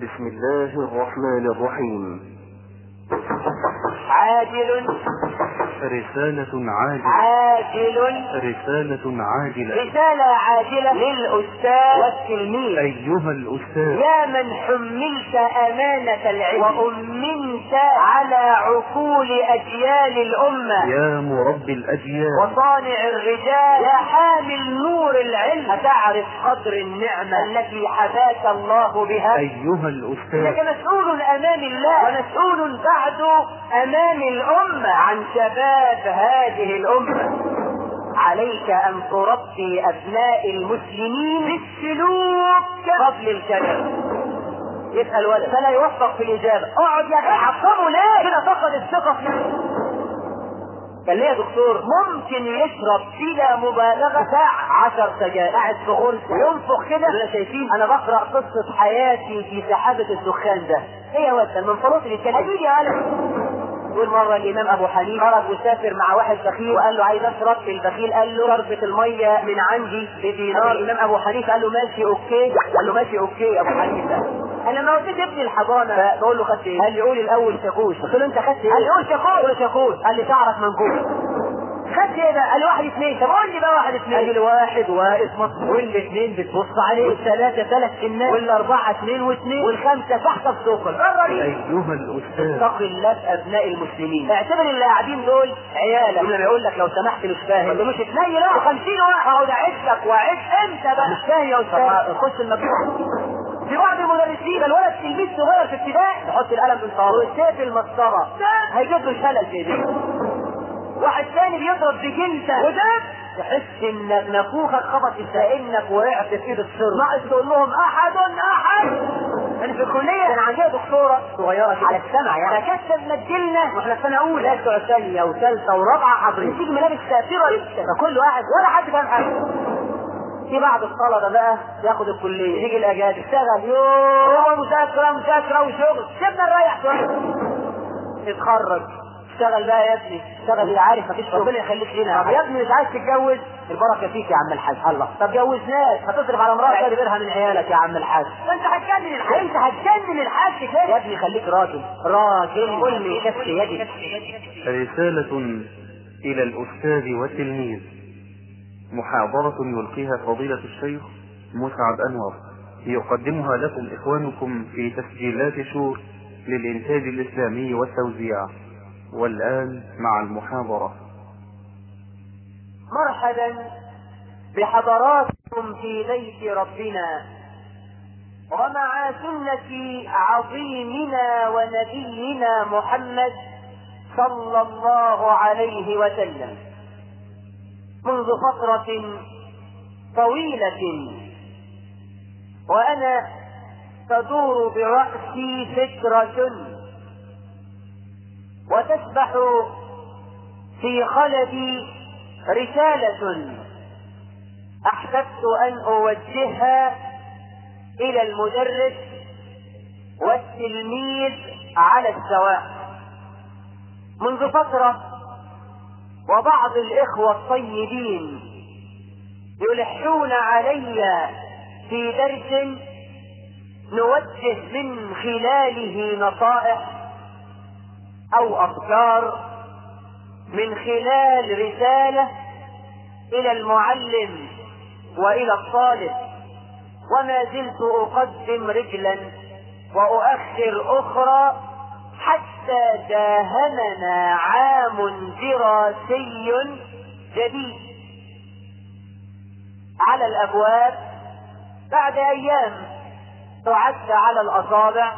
بسم الله الرحمن الرحيم عاجل رسالة عاجلة عاجل رسالة عاجلة رسالة عاجلة للأستاذ والتلميذ أيها الأستاذ يا من حملت أمانة العلم وأمنت على عقول أجيال الأمة يا مربي الأجيال وصانع الرجال يا حامل نور العلم أتعرف قدر النعمة التي حباك الله بها أيها الأستاذ إنك مسؤول أمام الله ومسؤول بعد أمام الأمة عن شباب هذه الأمة عليك أن تربي أبناء المسلمين بالسلوك قبل الكلام يسأل ولد فلا يوفق في الإجابة اقعد يا أخي عصبه ليه كده فقد الثقة فيه قال ليه يا دكتور ممكن يشرب بلا مبالغه ساعه 10 سجاير قاعد في غرفه وينفخ كده احنا شايفين انا بقرا قصه حياتي في سحابه الدخان ده ايه يا ولد المنفلوط اللي كان اجيب يا ولد يقول مرة الإمام أبو حنيفة خرج وسافر مع واحد بخيل وقال له عايز أشرب البخيل قال له شربة المية من عندي بدينار الإمام أبو حنيفة قال له ماشي أوكي قال له ماشي أوكي أبو حنيفة انا لما وديت ابني الحضانه بقول له خدت ايه؟ قال لي قول الاول شاكوش قلت له انت خدت ايه؟ قال لي قول شاكوش قلت له شاكوش قال لي شعرك منكوش خدت ايه بقى؟ قال لي واحد اثنين طب قول لي بقى واحد اثنين قال لي واحد واقف مصر والاثنين بتبص عليه والثلاثه ثلاث سنات والاربعه اثنين واثنين والخمسه تحت السوق أيها الأستاذ اتق الله في ابناء المسلمين اعتبر اللي قاعدين دول عيالك لما يقول لك لو سمحت مش فاهم ما تقولوش تنيل لا 50 واحد اقعد اعد لك واعد امتى بقى مش فاهم يا استاذ خش المجموعه في بعض المدرسين الولد تلميذ صغير في ابتدائي يحط القلم في الصابون والسيف المسطره هيجيب له شلل في ايديه واحد ثاني بيضرب بجلده ودب تحس ان نافوخك خبط كانك وقعت في ايد السر ناقص تقول لهم احد احد انا في الكليه كان عندنا دكتوره صغيره على السمع يعني فكانت تمثلنا واحنا في سنه اولى لا بتوع ثانيه وثالثه ورابعه حاضرين تيجي ملابس سافره جدا فكل واحد ولا حد فاهم حاجه في بعض الطلبه بقى ياخد الكليه يجي الاجازه يشتغل يوم مذاكره مذاكره وشغل سيبنا نريح شويه اتخرج اشتغل بقى يا ابني اشتغل اللي عارف مفيش ربنا يخليك لنا طب يا ابني مش عايز تتجوز البركه فيك يا عم الحاج الله طب جوزناك هتصرف على مراتك تدبرها من عيالك يا عم الحاج ده انت هتجنن الحاج انت هتجنن الحاج كده يا ابني خليك راجل راجل قل من كف يدك رسالة إلى الأستاذ والتلميذ محاضرة يلقيها فضيلة الشيخ مسعد أنور يقدمها لكم إخوانكم في تسجيلات شور للإنتاج الإسلامي والتوزيع والآن مع المحاضرة مرحبا بحضراتكم في بيت ربنا ومع سنة عظيمنا ونبينا محمد صلى الله عليه وسلم منذ فترة طويلة وأنا تدور برأسي فكرة وتسبح في خلدي رسالة أحببت أن أوجهها إلى المدرس والتلميذ على السواء منذ فترة وبعض الإخوة الطيبين يلحون علي في درس نوجه من خلاله نصائح أو أفكار من خلال رسالة إلى المعلم وإلى الطالب وما زلت أقدم رجلا وأؤخر أخرى حتى داهمنا عام دراسي جديد على الأبواب بعد أيام تعد على الأصابع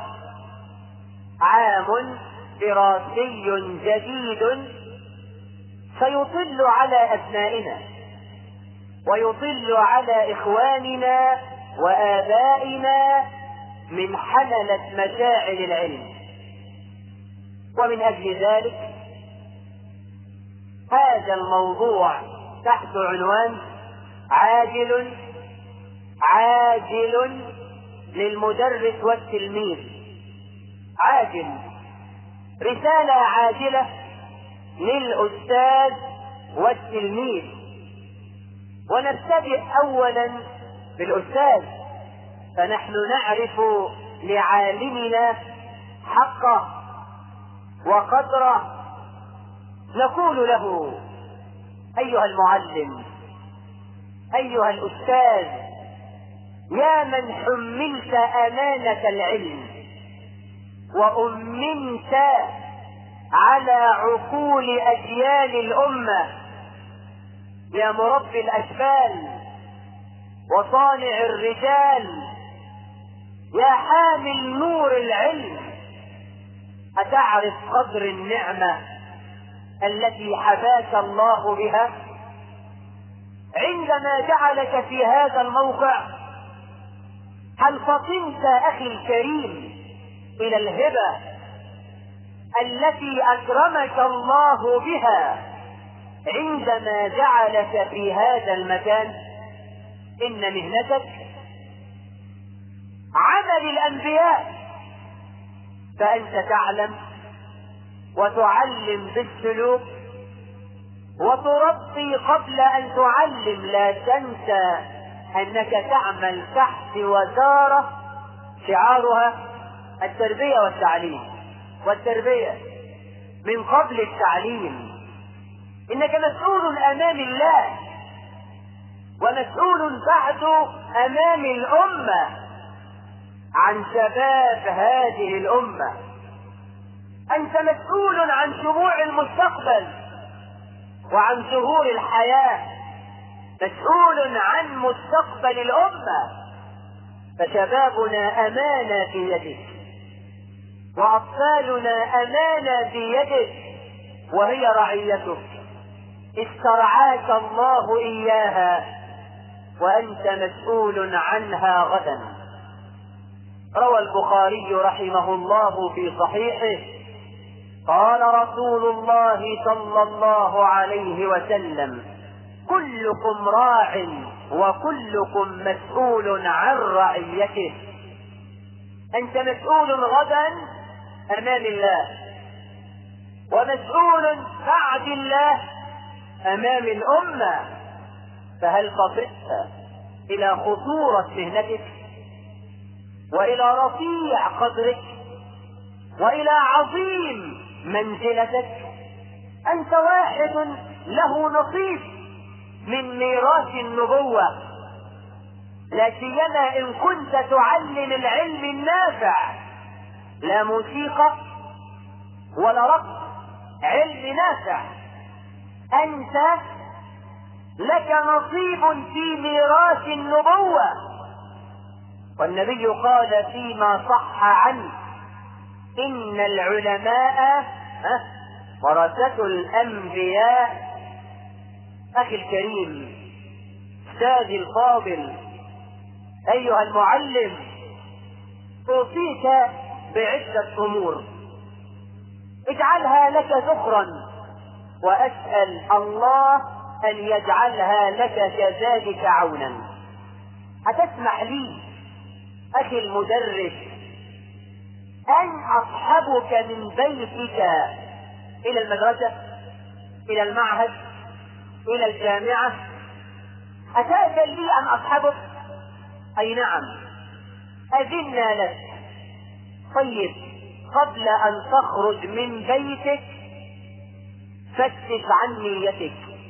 عام دراسي جديد سيطل على أبنائنا ويطل على إخواننا وآبائنا من حملة مشاعر العلم ومن أجل ذلك هذا الموضوع تحت عنوان عاجل عاجل للمدرس والتلميذ عاجل رسالة عاجلة للأستاذ والتلميذ ونبتدئ أولا بالأستاذ فنحن نعرف لعالمنا حقه وقدره نقول له ايها المعلم ايها الاستاذ يا من حملت امانه العلم وامنت على عقول اجيال الامه يا مربي الاشبال وصانع الرجال يا حامل نور العلم اتعرف قدر النعمه التي حباك الله بها عندما جعلك في هذا الموقع هل فطنت اخي الكريم الى الهبه التي اكرمك الله بها عندما جعلك في هذا المكان ان مهنتك عمل الانبياء فانت تعلم وتعلم بالسلوك وتربي قبل ان تعلم لا تنسى انك تعمل تحت وزاره شعارها التربيه والتعليم والتربيه من قبل التعليم انك مسؤول امام الله ومسؤول بعد امام الامه عن شباب هذه الامه انت مسؤول عن شموع المستقبل وعن زهور الحياه مسؤول عن مستقبل الامه فشبابنا امانه في يدك واطفالنا امانه في يدك وهي رعيتك استرعاك الله اياها وانت مسؤول عنها غدا روى البخاري رحمه الله في صحيحه قال رسول الله صلى الله عليه وسلم كلكم راع وكلكم مسؤول عن رعيته انت مسؤول غدا امام الله ومسؤول بعد الله امام الامه فهل فطرت الى خطوره مهنتك والى رفيع قدرك والى عظيم منزلتك انت واحد له نصيب من ميراث النبوه لا سيما ان كنت تعلم العلم النافع لا موسيقى ولا رقص علم نافع انت لك نصيب في ميراث النبوه والنبي قال فيما صح عنه ان العلماء ورثة الانبياء اخي الكريم استاذي الفاضل ايها المعلم اوصيك بعدة امور اجعلها لك ذخرا واسأل الله ان يجعلها لك كذلك عونا هتسمح لي اخي المدرس ان اصحبك من بيتك الى المدرسة الى المعهد الى الجامعة اتأذن لي ان اصحبك اي نعم اذنا لك طيب قبل ان تخرج من بيتك فتش عن نيتك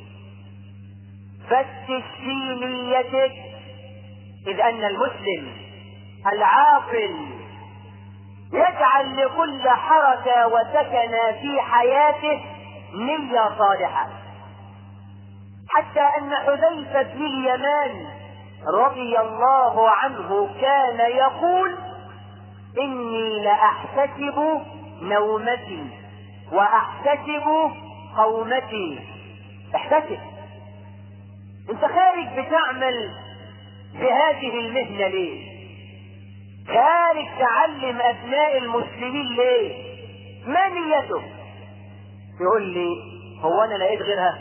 فتش في نيتك اذ ان المسلم العاقل يجعل لكل حركة وسكن في حياته نية صالحة حتى ان حذيفة بن اليمان رضي الله عنه كان يقول اني لاحتسب نومتي واحتسب قومتي احتسب انت خارج بتعمل بهذه المهنة ليه خارج تعلم ابناء المسلمين ليه ما نيته يقول لي هو انا لقيت غيرها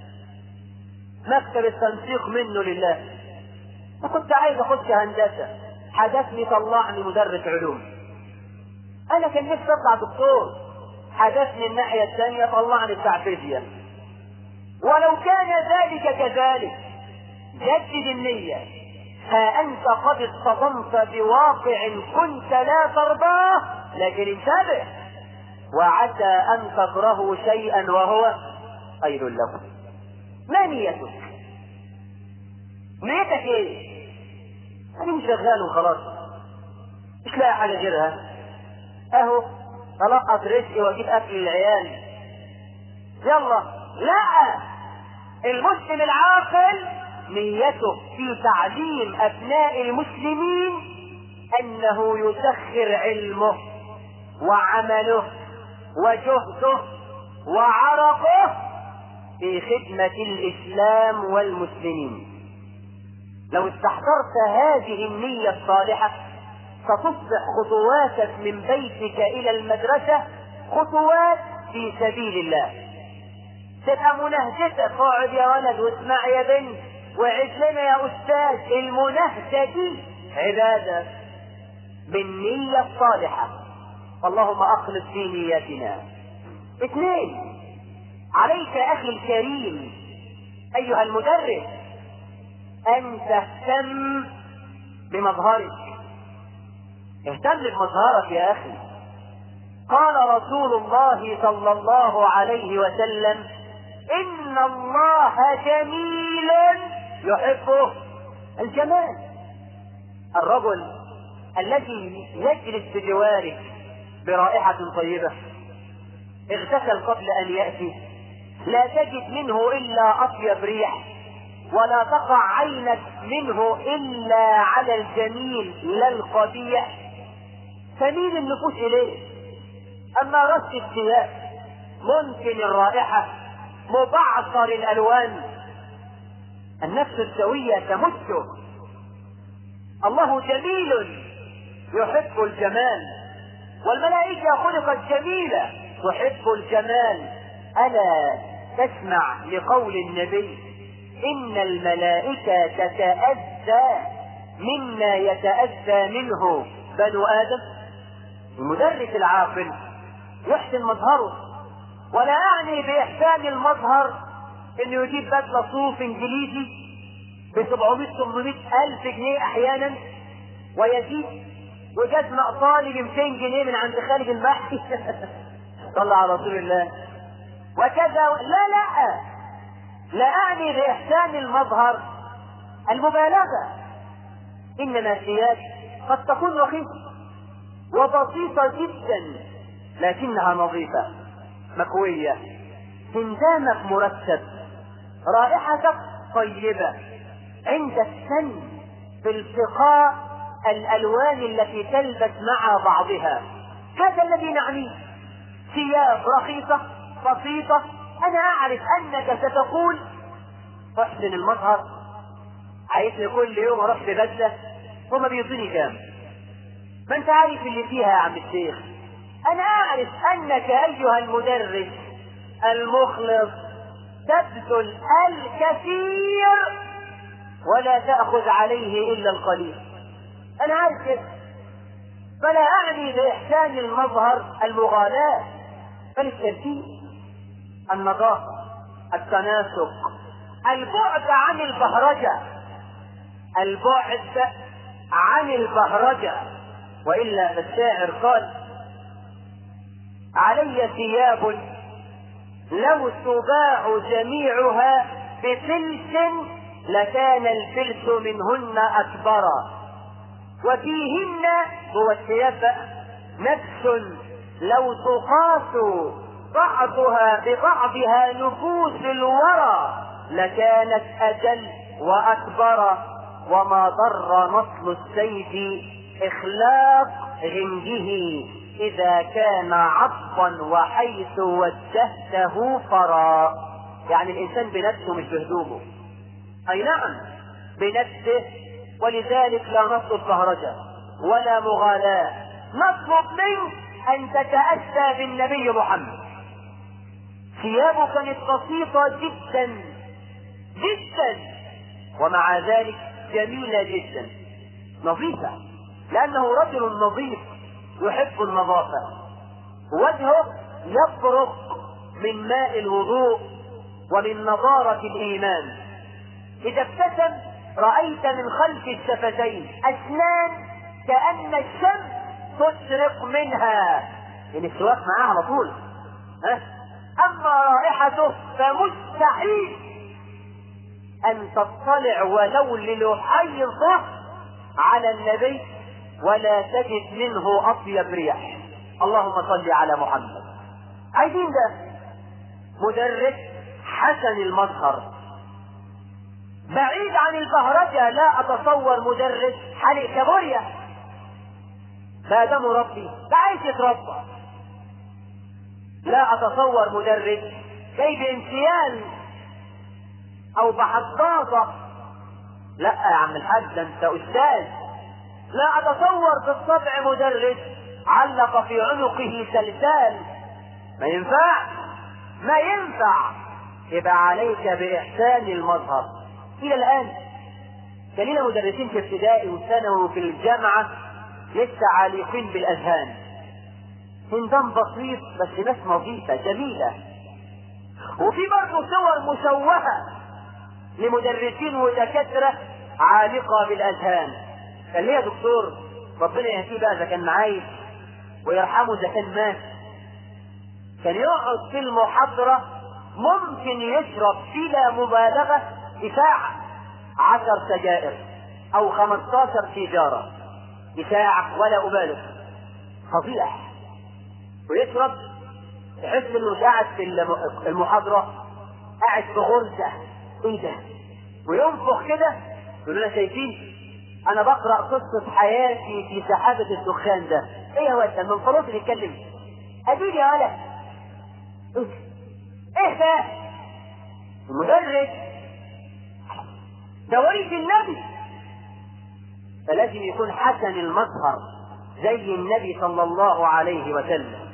مكتب التنسيق منه لله وكنت عايز اخش هندسه حدثني طلعني مدرس علوم انا كان نفسي اطلع دكتور حدثني الناحيه الثانيه طلعني بتاع فيزياء ولو كان ذلك كذلك جدد النيه ها أنت قد اصطدمت بواقع كنت لا ترضاه لكن انتبه وعسى أن تكرهوا شيئا وهو خير لكم ما نيتك؟ نيتك ايه؟ أنا مش شغال وخلاص مش لاقي حاجة غيرها أهو ألقط رزقي وأجيب أكل للعيال يلا لا المسلم العاقل نيته في تعليم أبناء المسلمين أنه يسخر علمه وعمله وجهده وعرقه في خدمة الإسلام والمسلمين لو استحضرت هذه النية الصالحة ستصبح خطواتك من بيتك إلى المدرسة خطوات في سبيل الله تبقى منهجتك اقعد يا ولد واسمع يا بنت وعد لنا يا أستاذ المنهجة دي عبادة بالنية الصالحة اللهم أخلص في نيتنا اثنين عليك أخي الكريم أيها المدرس أن تهتم بمظهرك اهتم بمظهرك يا أخي قال رسول الله صلى الله عليه وسلم إن الله جميل يحبه الجمال الرجل الذي يجلس بجوارك برائحة طيبة اغتسل قبل أن يأتي لا تجد منه إلا أطيب ريح ولا تقع عينك منه إلا على الجميل لا القبيح تميل النفوس إليه أما رش الثياب ممكن الرائحة مبعثر الألوان النفس السوية تمسه الله جميل يحب الجمال والملائكة خلقت جميلة تحب الجمال ألا تسمع لقول النبي إن الملائكة تتأذى مما يتأذى منه بنو آدم المدرس العاقل يحسن مظهره ولا أعني بإحسان المظهر إنه يجيب بدلة صوف إنجليزي ب 700 800 ألف جنيه أحيانا ويزيد وجزمة إيطالي ب 200 جنيه من عند خالد المحي صلى على رسول الله وكذا لا لا لا أعني بإحسان المظهر المبالغة إنما ثياب قد تكون رخيصة وبسيطة جدا لكنها نظيفة مكوية هندامك مرتب رائحتك طيبة عند السن في التقاء الألوان التي تلبس مع بعضها هذا الذي نعنيه ثياب رخيصة بسيطة أنا أعرف أنك ستقول أحسن المظهر عايزني كل يوم أروح ببدلة هما بيعطيني كام ما أنت عارف اللي فيها يا عم الشيخ أنا أعرف أنك أيها المدرس المخلص تبذل الكثير ولا تأخذ عليه إلا القليل أنا عارف كده فلا أعني بإحسان المظهر المغالاة بل الترتيب النظافة التناسق البعد عن البهرجة البعد عن البهرجة وإلا فالشاعر قال علي ثياب لو تباع جميعها بفلس لكان الفلس منهن أكبرا وفيهن هو الثياب نفس لو تقاس بعضها ببعضها نفوس الورى لكانت أجل وأكبر وما ضر نصل السيف إخلاق غنجه إذا كان عطفا وحيث وجهته فرا يعني الإنسان بنفسه مش بهدومه أي نعم بنفسه ولذلك لا نطلب بهرجة ولا مغالاة نطلب منك أن تتأسى بالنبي محمد ثيابه كانت بسيطة جدا جدا ومع ذلك جميلة جدا نظيفة لأنه رجل نظيف يحب النظافة وجهه يبرق من ماء الوضوء ومن نضارة الإيمان إذا ابتسم رأيت من خلف الشفتين أسنان كأن الشمس تشرق منها يعني السواك معاه على طول ها أما رائحته فمستحيل أن تطلع ولو للحيظة على النبي ولا تجد منه أطيب ريح اللهم صل على محمد عايزين ده مدرس حسن المظهر بعيد عن البهرجة لا أتصور مدرس حلق كابوريا ما ده مربي ده عايز يتربى لا أتصور مدرس جاي بانسيان أو بحضاضة لا يا عم الحاج ده أنت أستاذ لا أتصور بالطبع مدرس علق في عنقه سلسال ما ينفع ما ينفع يبقى عليك بإحسان المظهر إلى الآن كان لنا مدرسين في ابتدائي وثانوي وفي الجامعة لسه عالقين بالأذهان هندام بسيط بس ناس نظيفة جميلة وفي برضه صور مشوهة لمدرسين ودكاترة عالقة بالأذهان كان ليا دكتور ربنا يهديه بقى إذا كان عايش ويرحمه إذا كان مات كان يقعد في المحاضرة ممكن يشرب بلا مبالغة في ساعة عشر سجائر أو خمستاشر سيجارة في ساعة ولا أبالغ فظيع ويشرب تحس إنه مش قاعد في المحاضرة قاعد في غرزة إيه ده؟ وينفخ كده يقول لنا شايفين أنا بقرأ قصة حياتي في سحابة الدخان ده إيه يا ولد من فلوس بيتكلم أديني يا ولد ايه ده المدرس ده وليد النبي فلازم يكون حسن المظهر زي النبي صلى الله عليه وسلم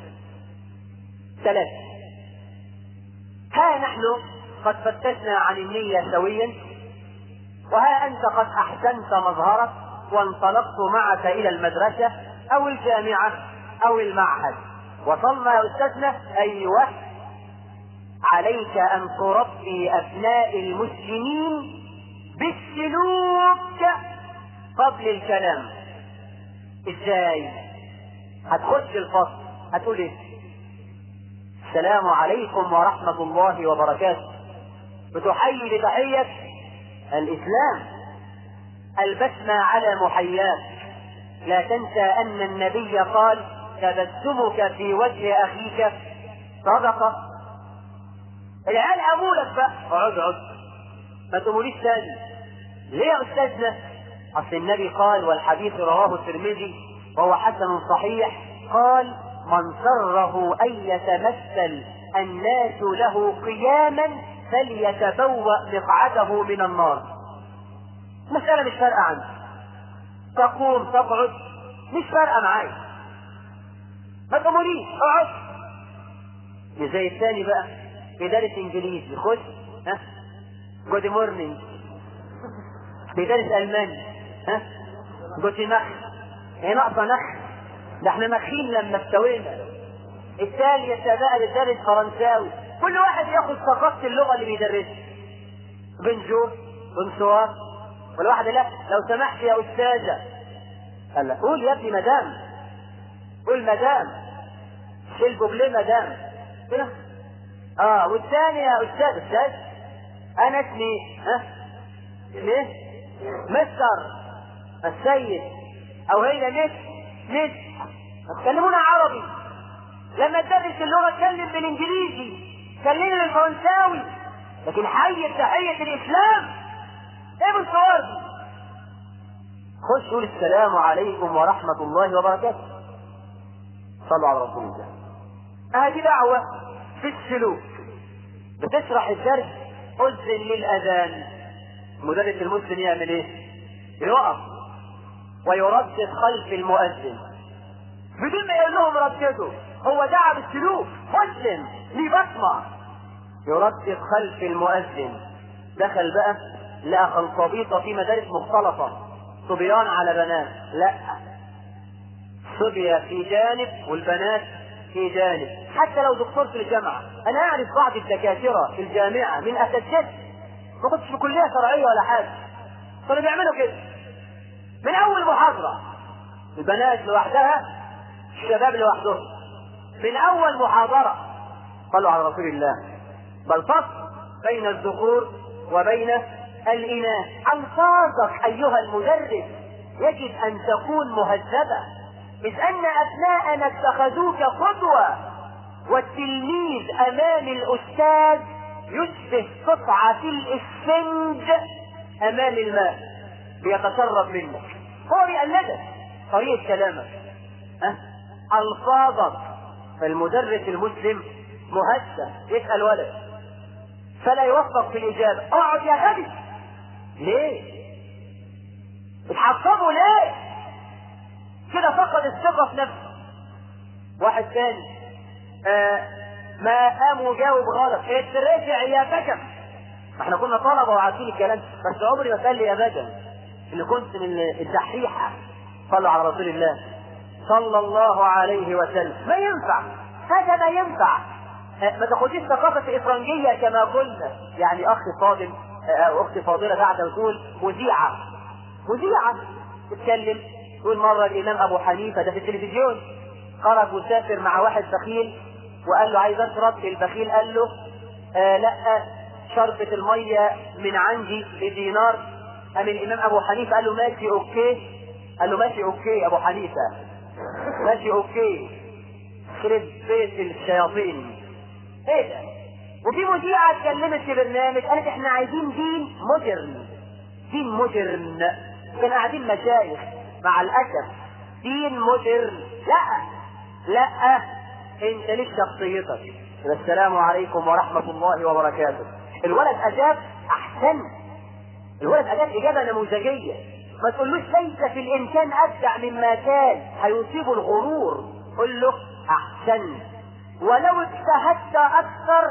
ثلاثة ها نحن قد فتشنا عن النية سويا وها أنت قد أحسنت مظهرك وانطلقت معك إلى المدرسة أو الجامعة أو المعهد وصلنا يا أستاذنا أيوه عليك أن تربي أبناء المسلمين بالسلوك قبل الكلام ازاي هتخش الفصل هتقول ايه السلام عليكم ورحمة الله وبركاته بتحيي بتحية الإسلام البسمة على محياك لا تنسى أن النبي قال تبسمك في وجه أخيك صدقة العيال أبولك بقى اقعد اقعد ما تقوليش تاني ليه يا أستاذنا أصل النبي قال والحديث رواه الترمذي وهو حسن صحيح قال من سره أن يتمثل الناس له قياما فليتبوأ مقعده من النار مسألة مش فارقة عنه تقوم تقعد مش فارقة معايا ما تقوليش اقعد مش زي الثاني بقى بيدرس انجليزي خش ها جود مورنينج بيدرس الماني ها جوت نخ هي ناقصه نخ ده احنا نخين لما استوينا الثاني بقى بيدرس فرنساوي كل واحد ياخد ثقافه اللغه اللي بيدرسها بنجور بنسوار والواحد لا لو سمحت يا استاذه قال لك قول يا ابني مدام قول مدام شيل بوبليه مدام كده اه والثاني يا استاذ استاذ انا اسمي ها ليه مستر السيد او هي مس مس تكلمونا عربي لما تدرس اللغه اتكلم بالانجليزي كلمني بالفرنساوي لكن حي تحيه الاسلام ايه بالصور دي خش قول السلام عليكم ورحمه الله وبركاته صلوا على رسول الله هذه دعوه في السلوك بتشرح الدرس أذن للأذان المدرس المسلم يعمل ايه؟ يقف ويردد خلف المؤذن بدون ما يقول لهم رددوا هو دعا بالسلوك مسلم ليه بصمة يردد خلف المؤذن دخل بقى لقى خلطبيطة في مدارس مختلطة صبيان على بنات لا صبية في جانب والبنات في جانب حتى لو دكتور في الجامعة أنا أعرف بعض الدكاترة في الجامعة من أساتذتي ما كنتش في كلية شرعية ولا حاجة كانوا بيعملوا كده من اول محاضره البنات لوحدها الشباب لوحدهم من اول محاضره صلوا على رسول الله بل فصل بين الذكور وبين الاناث الفاظك ايها المدرس يجب ان تكون مهذبه اذ ان ابناءنا اتخذوك قدوه والتلميذ امام الاستاذ يشبه قطعه الاسفنج امام الماء بيتشرب منك هو بيقلدك طريقه كلامك أه؟ الفاظك فالمدرس المسلم مهذب يسال ولد فلا يوفق في الاجابه اقعد يا غبي ليه بتحصبه ليه كده فقد الثقه في نفسه واحد ثاني آه ما قام وجاوب غلط اترفع يا بكم ما احنا كنا طلبه وعارفين الكلام بس عمري ما قال لي يا بدن اللي كنت من الدحيحه صلوا على رسول الله صلى الله عليه وسلم ما ينفع هذا ما ينفع آه ما تاخديش ثقافه افرنجيه كما قلنا يعني اخ فاضل آه اختي فاضله قاعده وتقول مذيعه مذيعه تتكلم تقول مره الامام ابو حنيفه ده في التلفزيون خرج وسافر مع واحد بخيل وقال له عايز اشرب البخيل قال له آه لا شربة المية من عندي بدينار قام الامام ابو حنيفه قال له ماشي اوكي قال له ماشي اوكي ابو حنيفه ماشي اوكي خرب بيت الشياطين ايه ده وفي مذيعة اتكلمت في برنامج قالت احنا عايزين دين مودرن دين مودرن كان قاعدين مشايخ مع الاسف دين مودرن لا لا انت ليك شخصيتك السلام عليكم ورحمة الله وبركاته الولد اجاب احسن الولد اجاب اجابة نموذجية ما تقولوش ليس في الامكان ابدع مما كان هيصيب الغرور قل له احسن ولو اجتهدت اكثر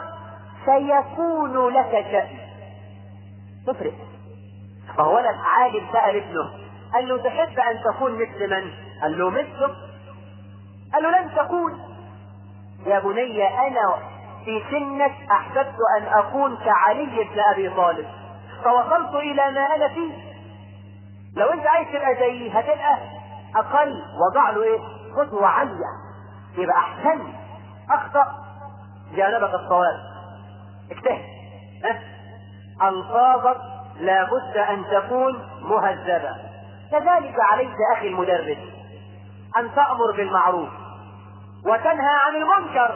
سيكون لك شأن تفرق فهو ولد عالم سأل ابنه قال له تحب ان تكون مثل من قال له مثله قال له لن تكون يا بني انا في سنك احببت ان اكون كعلي بن ابي طالب فوصلت الى ما انا فيه لو انت عايز تبقى زيي هتبقى اقل وضع له ايه قدوه عاليه يبقى احسن اخطا جانبك الصواب اجتهد ها الفاظك لابد ان تكون مهذبه كذلك عليك اخي المدرس ان تامر بالمعروف وتنهى عن المنكر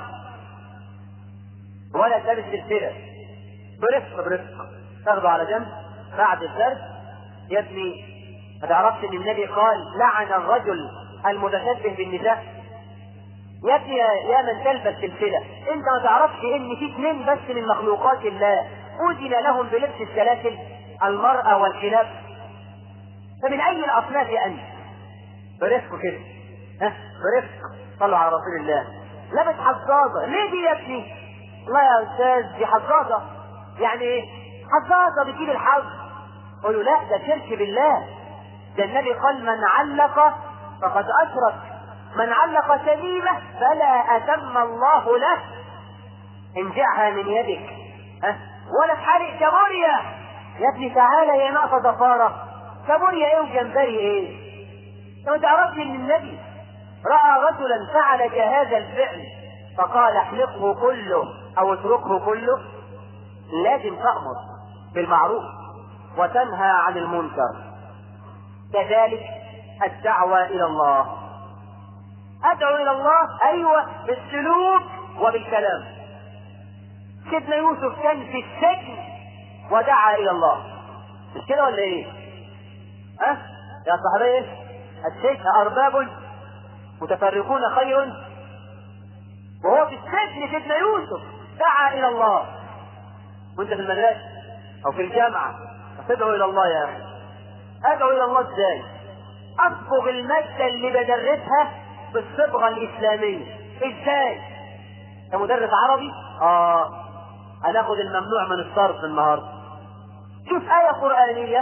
ولا تلبس السلسله برفق برفق تاخده على جنب بعد الدرس يا ابني ما تعرفش ان النبي قال لعن الرجل المتشبه بالنساء يا ابني يا من تلبس سلسلة انت ما تعرفش ان في اثنين بس من مخلوقات الله اذن لهم بلبس السلاسل المرأة والكلاب فمن اي الاصناف انت برفق كده ها برفق صلوا على رسول الله لابس حظاظة ليه دي يا ابني الله يا استاذ دي حظاظة يعني ايه حظاظة بتجيب الحظ قولوا لا ده شرك بالله ده النبي قال من علق فقد اشرك من علق تميمة فلا أتم الله له انزعها من يدك ها ولا تحرق كابوريا يا ابني تعالى يا ناقصة ضفارة كابوريا ايه وجمبري ايه انت ما تعرفش ان النبي رأى رجلا فعل كهذا الفعل فقال احلقه كله او اتركه كله لازم تأمر بالمعروف وتنهى عن المنكر كذلك الدعوة إلى الله أدعو إلى الله أيوة بالسلوك وبالكلام سيدنا يوسف كان في السجن ودعا إلى الله مش كده ولا إيه؟ ها؟ أه؟ يا صاحبي السجن أرباب متفرقون خير وهو في السجن سيدنا يوسف دعا إلى الله وأنت في المدرسة أو في الجامعة تدعو إلى الله يا أخي أدعو إلى الله إزاي؟ أصبغ المادة اللي بدرسها بالصبغة الإسلامية إزاي؟ كمدرس عربي؟ آه هناخد الممنوع من الصرف النهاردة شوف آية قرآنية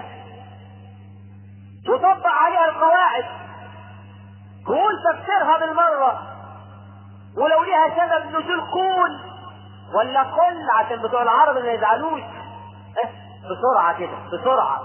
وطبق عليها القواعد قول تفسيرها بالمرة ولو ليها سبب نزول قول ولا قل عشان بتوع العرب ما يزعلوش اه بسرعة كده بسرعة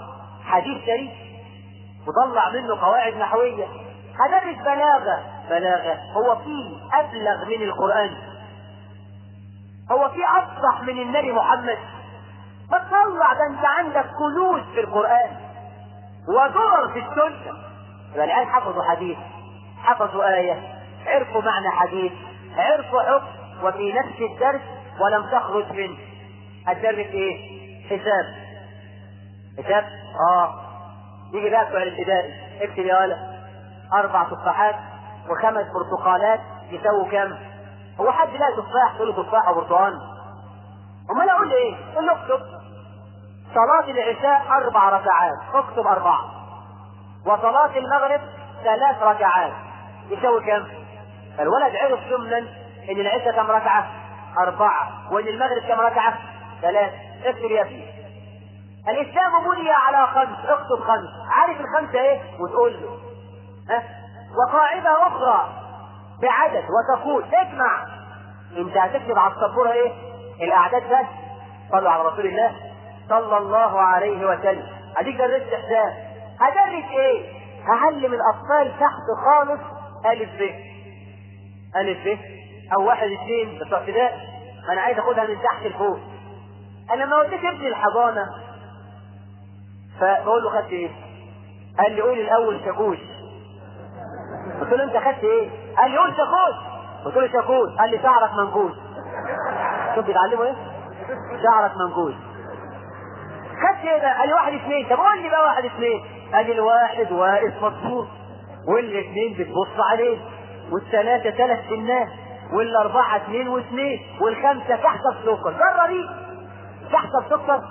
حديث شريف وطلع منه قواعد نحوية هدرس بلاغة بلاغة هو في أبلغ من القرآن هو في أفصح من النبي محمد ما تطلع ده أنت عندك كنوز في القرآن ودرر في السنة يبقى الآن حفظوا حديث حفظوا آية عرفوا معنى حديث عرفوا حكم وفي نفس الدرس ولم تخرج منه الدرس ايه؟ حساب حساب؟ اه يجي بقى بتوع الابتدائي اكتب يا ولد اربع تفاحات وخمس برتقالات يساووا كام؟ هو حد لا تفاح تقول له تفاح وبرتقال امال اقول ايه؟ قول له اكتب صلاة العشاء اربع ركعات اكتب اربعة وصلاة المغرب ثلاث ركعات يساوي كام؟ الولد عرف ضمنا ان العشاء كم ركعة؟ أربعة وان المغرب كم ركعة؟ ثلاث اكتب يا ابني الإسلام بني على خمس اكتب خمس عارف الخمسة ايه؟ وتقول له ها؟ وقاعدة أخرى بعدد وتقول اجمع انت هتكتب على السبورة ايه؟ الأعداد بس صلوا على رسول الله صلى الله عليه وسلم اديك درست حساب هدرس ايه؟ هعلم الأطفال تحت خالص ألف ب ألف ب أو واحد اثنين بتوع ابتدائي ما أنا عايز أخدها من تحت لفوق أنا لما وديت ابني الحضانة فبقول له خدت إيه؟ قال لي قول الأول شاكوش قلت له أنت خدت إيه؟ قال لي قول شاكوش قلت له شاكوش قال لي شعرك منكوش شوف بيتعلموا إيه؟ شعرك منكوش خدت إيه ده؟ قال لي واحد اثنين طب قول لي بقى واحد اثنين قال لي الواحد واقف مبسوط والاثنين بتبص عليه والثلاثة ثلاث سنات والأربعة اثنين واثنين والخمسة تحت السكر جربي تحت السكر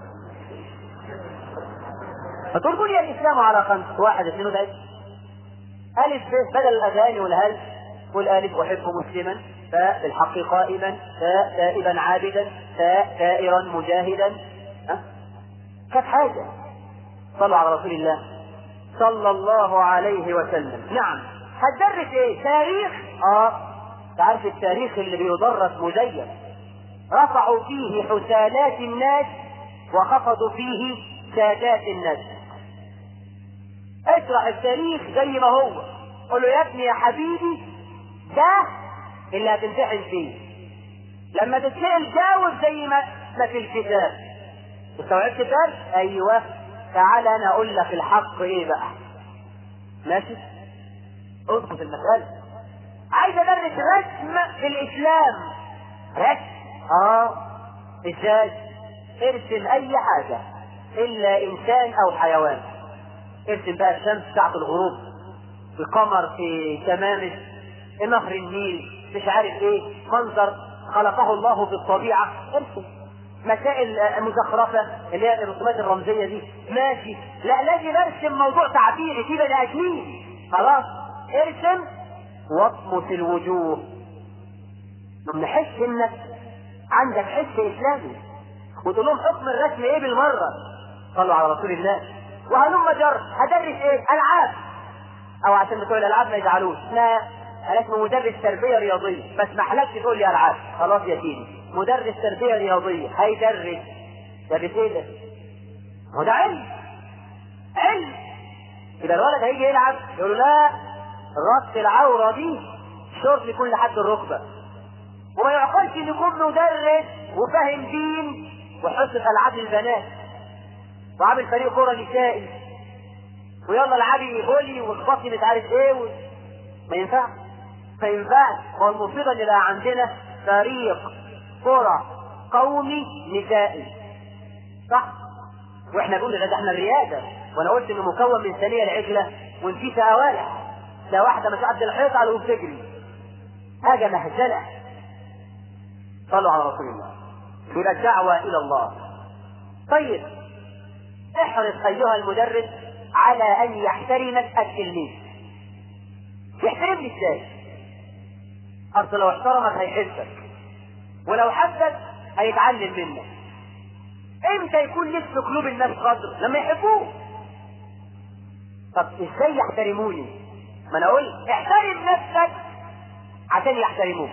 فتقول بني الإسلام على خمس واحد اثنين وثلاثة ألف ب بدل الأذان والهل والألف أحب مسلما فاء بالحق قائما فاء تائبا عابدا فاء ثائرا مجاهدا ها كانت حاجة صلوا على رسول الله صلى الله عليه وسلم نعم هتدرس ايه تاريخ اه تعرف التاريخ اللي بيدرس مزين رفعوا فيه حسانات الناس وخفضوا فيه سادات الناس اشرح التاريخ زي ما هو قول له يا ابني يا حبيبي ده اللي هتمتحن فيه لما تتسأل جاوب زي ما ما في الكتاب استوعبت الدرس ايوه تعال انا اقول لك الحق ايه بقى ماشي اضبط المسألة عايز ادرس رسم في الاسلام رسم اه ازاي ارسم اي حاجة الا انسان او حيوان ارسم بقى الشمس ساعة الغروب القمر في تمامه نهر النيل مش عارف ايه منظر خلقه الله في الطبيعة ارسم مسائل مزخرفة اللي هي الرسومات الرمزية دي ماشي لا لازم ارسم موضوع تعبيري في بني ادمين خلاص ارسم واطمس الوجوه نحس انك عندك حس اسلامي وتقول لهم حكم الرسم ايه بالمرة صلوا على رسول الله وهلم جر هدرس ايه العاب او عشان بتوع الالعاب ما يزعلوش لا انا اسمه مدرس تربية رياضية بس ما حلفش تقول لي العاب خلاص يا سيدي مدرس تربية رياضية هيدرس ده ايه ده؟ هو ده علم علم إذا الولد هيجي يلعب يقول له لا رص العورة دي شرط يكون لحد الركبة وما يعقلش ان يكون مدرس وفاهم دين وحصة العاب للبنات وعامل فريق كورة نسائي ويلا العبي فولي واخبطي مش عارف ايه و... ما ينفعش ما ينفعش هو المصيبة اللي بقى عندنا فريق كرة قومي نسائي صح واحنا بنقول ده احنا الريادة وانا قلت انه مكون من ثانية العجلة ونسيت اوالح ده واحدة مش قد الحيط على وبتجري حاجة مهزلة صلوا على رسول الله يقول الدعوة الى الله طيب احرص ايها المدرس على ان يحترمك التلميذ يحترمني ازاي اصل لو احترمك هيحبك ولو حبك هيتعلم منك امتى يكون لسه في قلوب الناس قدر لما يحبوه طب ازاي يحترموني ما انا اقول احترم نفسك عشان يحترموك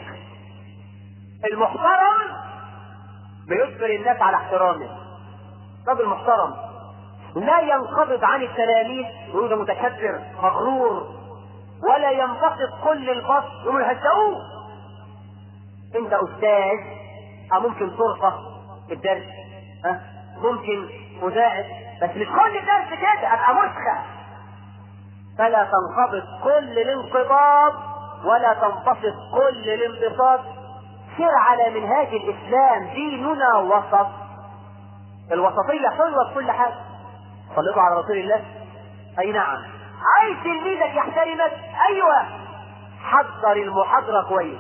المحترم بيجبر الناس على احترامه راجل محترم لا ينقبض عن التلاميذ يقول ده متكبر مغرور ولا ينبسط كل الفصل يقول هزقوه انت استاذ او ممكن طرقه في الدرس ها ممكن مساعد بس مش كل الدرس كده ابقى مسخه فلا تنقبض كل الانقباض ولا تنبسط كل الانبساط سر على منهاج الاسلام ديننا وسط الوسطيه حلوه في كل حاجه صلوا على رسول الله اي نعم عايز تلميذك يحترمك ايوه حضر المحاضره كويس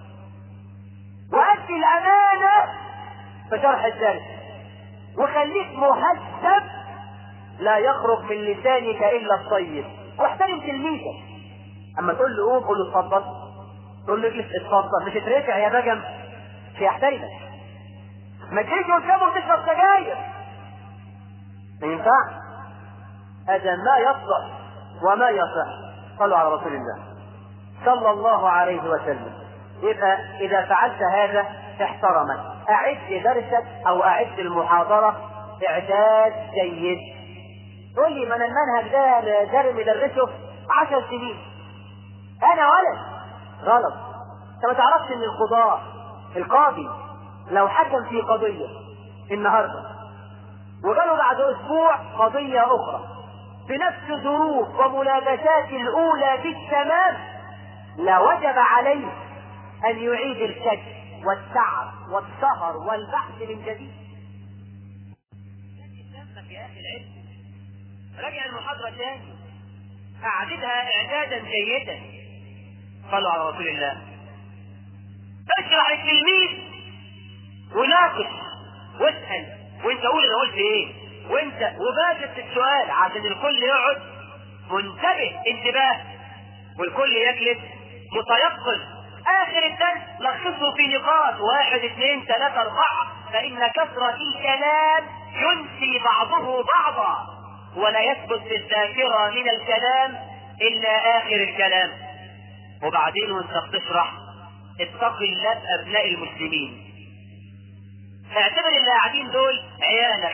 وادي الامانه في شرح الدرس وخليك مهذب لا يخرج من لسانك الا الطيب واحترم تلميذك اما تقول له قوم قول له اتفضل تقول له اجلس اتفضل مش اتركع يا بجم مش هيحترمك ما تجيش قدامه وتشرب سجاير ما ينفعش هذا ما يصلح وما يصح صلوا على رسول الله صلى الله عليه وسلم يبقى اذا فعلت هذا احترمك اعد درسك او اعد المحاضرة اعداد جيد تقول لي من المنهج ده لازم يدرسه عشر سنين انا ولد غلط انت ما تعرفش ان القضاء القاضي لو حكم في قضية النهاردة وقالوا بعد اسبوع قضية اخرى بنفس ظروف وملابسات الاولى بالتمام لوجب عليه ان يعيد الشك والتعب والسهر والبحث من جديد يا اخي العلم راجع المحاضرة تاني اعددها اعدادا جيدا صلوا على رسول الله اشرح للتلميذ وناقش واسال وانت قول انا قلت ايه وانت وباشر في السؤال عشان الكل يقعد منتبه انتباه والكل يجلس متيقظ اخر الدرس لخصه في نقاط واحد اثنين ثلاثة اربعة فان كثرة الكلام ينسي بعضه بعضا ولا يثبت في الذاكرة من الكلام الا اخر الكلام وبعدين وانت بتشرح اتق الله بابناء المسلمين اعتبر اللي قاعدين دول عيالك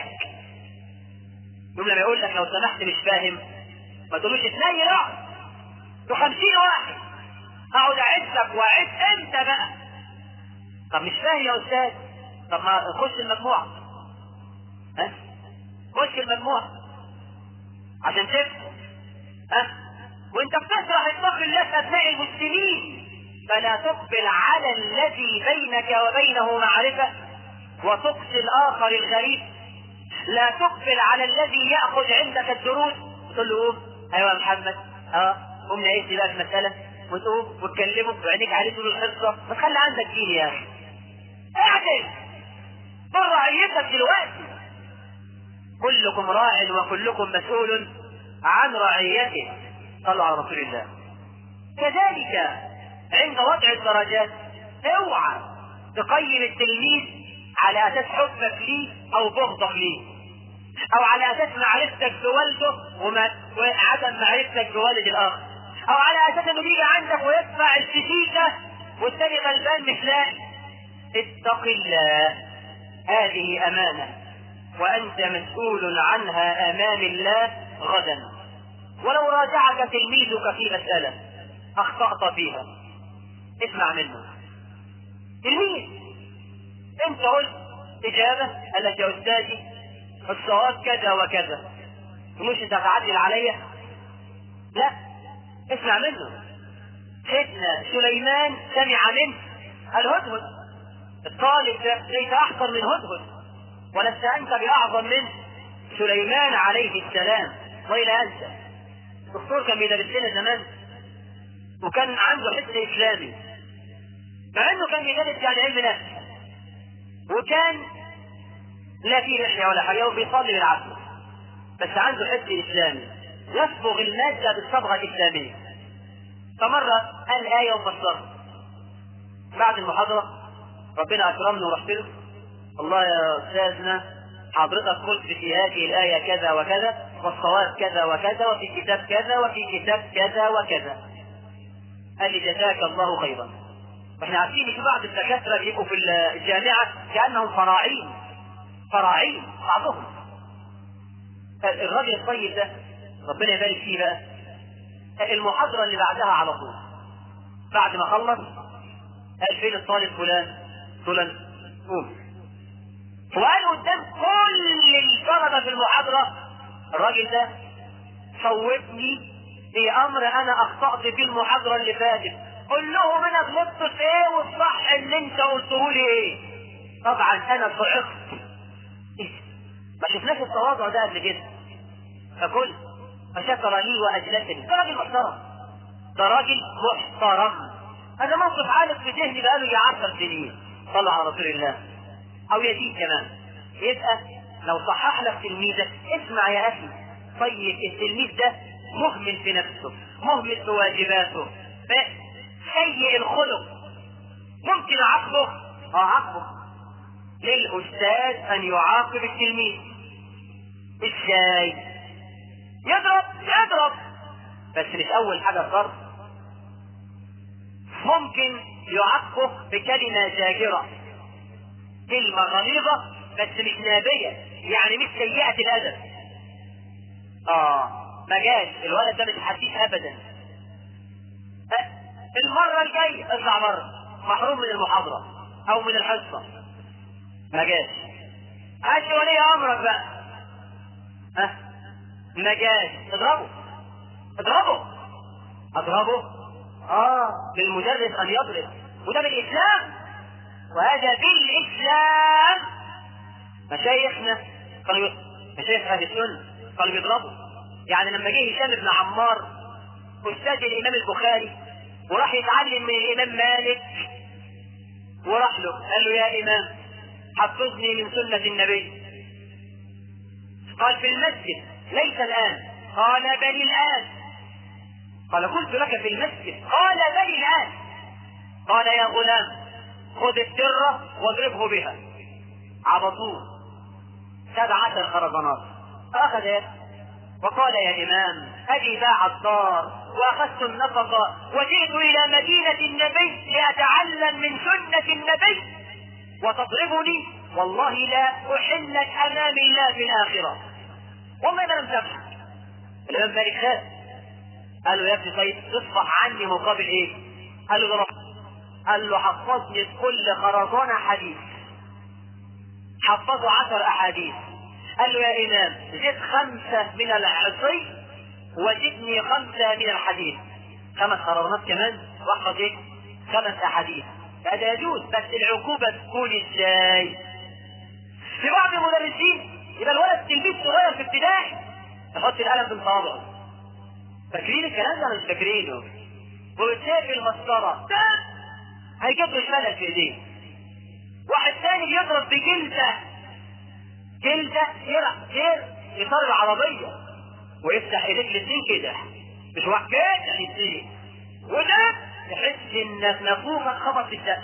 يوم لما يقول لك لو سمحت مش فاهم ما تقولوش اتنين اقعد تو خمسين واحد اقعد اعد لك واعد امتى بقى طب مش فاهم يا استاذ طب ما خش المجموعة ها خش المجموعة عشان تفهم ها وانت بتشرح اتق الله في ابناء المسلمين فلا تقبل على الذي بينك وبينه معرفة وتقصي الاخر الغريب لا تقبل على الذي ياخذ عندك الدروس تقول له قوم ايوه يا محمد اه قوم نعيش بقى المساله وتقوم وتكلمه وعينيك عليه طول الحصه ما تخلي عندك دين يا اخي اعدل بر رعيتك دلوقتي كلكم راع وكلكم مسؤول عن رعيته صلوا على رسول الله كذلك عند وضع الدرجات اوعى تقيم التلميذ على اساس حبك ليه او بغضك ليه او على اساس معرفتك بوالده وما وعدم معرفتك بوالد الاخر او على اساس انه بيجي عندك ويدفع الشتيكه والتاني غلبان مش لاقي اتق الله هذه امانه وانت مسؤول عنها امام الله غدا ولو راجعك تلميذك في مساله اخطات فيها اسمع منه تلميذ انت قلت اجابه قال لك يا استاذي الصواب كذا وكذا مش انت تعدل عليا لا اسمع منه سيدنا سليمان سمع منه الهدهد الطالب ده ليس احقر من هدهد ولست انت باعظم منه سليمان عليه السلام والى انت الدكتور كان بيدرس لنا زمان وكان عنده حس اسلامي مع انه كان بيدرس يعني علم نفس وكان لا في لحية ولا حاجة وبيصلي بالعافية بس عنده حس إسلامي يصبغ المادة بالصبغة الإسلامية فمرة قال آية وفسرها بعد المحاضرة ربنا أكرمنا ورحت له الله يا أستاذنا حضرتك قلت في هذه الآية كذا وكذا والصواب كذا وكذا وفي كتاب كذا وفي كتاب كذا وكذا قال لي جزاك الله خيرا واحنا عارفين في بعض الدكاتره بيبقوا في الجامعه كانهم فراعين فراعين بعضهم الراجل الطيب ده ربنا يبارك فيه بقى المحاضرة اللي بعدها على طول بعد ما خلص قال فين الطالب فلان فلان قوم وقال قدام كل الطلبة في المحاضرة الراجل ده صوتني في امر انا اخطأت في المحاضرة اللي فاتت قل لهم انا غلطت في ايه والصح اللي انت قلته لي ايه طبعا انا صعقت إيه؟ ما شفناش التواضع ده قبل كده فكل فشكر لي واجلسني ده راجل محترم ده راجل محترم هذا موقف عالق في ذهني بقاله يجي 10 سنين صلى على رسول الله او يزيد كمان يبقى لو صحح لك تلميذك اسمع يا اخي طيب التلميذ ده مهمل في نفسه مهمل في واجباته سيء الخلق ممكن اعاقبه اه اعاقبه للاستاذ ان يعاقب التلميذ ازاي يضرب يضرب بس مش اول حاجه الضرب ممكن يعاقبه بكلمه زاجره كلمه غليظه بس مش نابيه يعني مش سيئه الادب اه ما جاش الولد ده مش حديث ابدا المرة الجاية اطلع بره محروم من المحاضرة او من الحصة ما جاش هات ولي امرك بقى ها ما جاش اضربه اضربه اضربه اه للمدرس ان يضرب وده بالاسلام وهذا بالاسلام مشايخنا كانوا مشايخ اهل السنه كانوا بيضربوا يعني لما جه هشام بن عمار استاذ الامام البخاري وراح يتعلم من الامام مالك وراح له قال له يا امام حفظني من سنة النبي قال في المسجد ليس الان قال بل الان قال قلت لك في المسجد قال بل الان قال يا غلام خذ الدرة واضربه بها عبطوه سبع عشر خرزانات اخذ وقال يا إمام أبي باع الدار وأخذت النفقة وجئت إلى مدينة النبي لأتعلم من سنة النبي وتضربني والله لا أحلك أمام الله في الآخرة والله ما لم تفعل الإمام مالك خاف قال له يا ابني طيب تصفح عني مقابل إيه؟ قال له ضرب قال له حفظني كل خرزانة حديث حفظه عشر أحاديث قال له يا إمام زد خمسة من العصي وزدني خمسة من الحديث خمس خرارات كمان واحفظ ايه؟ خمس أحاديث هذا يجوز بس العقوبة تكون ازاي؟ في بعض المدرسين يبقى الولد تلميذ صغير في ابتدائي يحط القلم في صوابعه فاكرين الكلام ده مش فاكرينه وبتشاف المسطرة هيجيب له شلل في ايديه واحد ثاني يضرب بجلده جلدة يرع غير إطار العربية ويفتح إيديك الاثنين كده مش واحد كده الاثنين وده تحس إنك نافوخك خبط في السقف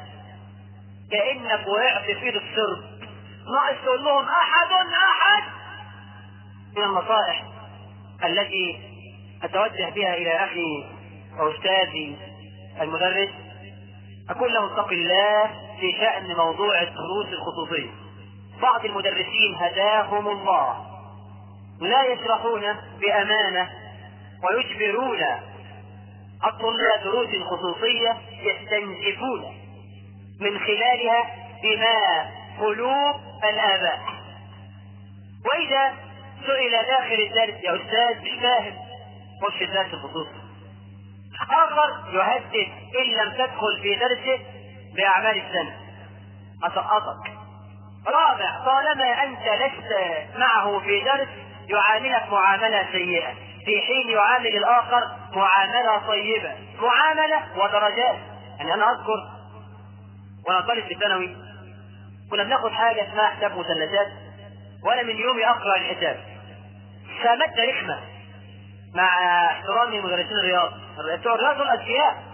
كأنك وقعت في إيد السرب ناقص تقول لهم أحد أحد من النصائح التي أتوجه بها إلى أخي وأستاذي المدرس أقول له اتق الله في شأن موضوع الدروس الخصوصية بعض المدرسين هداهم الله لا يشرحون بأمانة ويجبرون الطلاب دروس خصوصية يستنزفون من خلالها دماء قلوب الآباء وإذا سئل داخل الدرس يا أستاذ مش فاهم خش الدرس الخصوصي آخر يهدد إن لم تدخل في درسه بأعمال السنة أسقطك رابع طالما أنت لست معه في درس يعاملك معاملة سيئة في حين يعامل الآخر معاملة طيبة معاملة ودرجات يعني أنا أذكر وأنا طالب في الثانوي كنا بناخد حاجة اسمها حساب مثلثات وأنا من يومي أقرأ الحساب فمادة رخمة مع احترامي لمدرسين الرياض بتوع الرياض دول أذكياء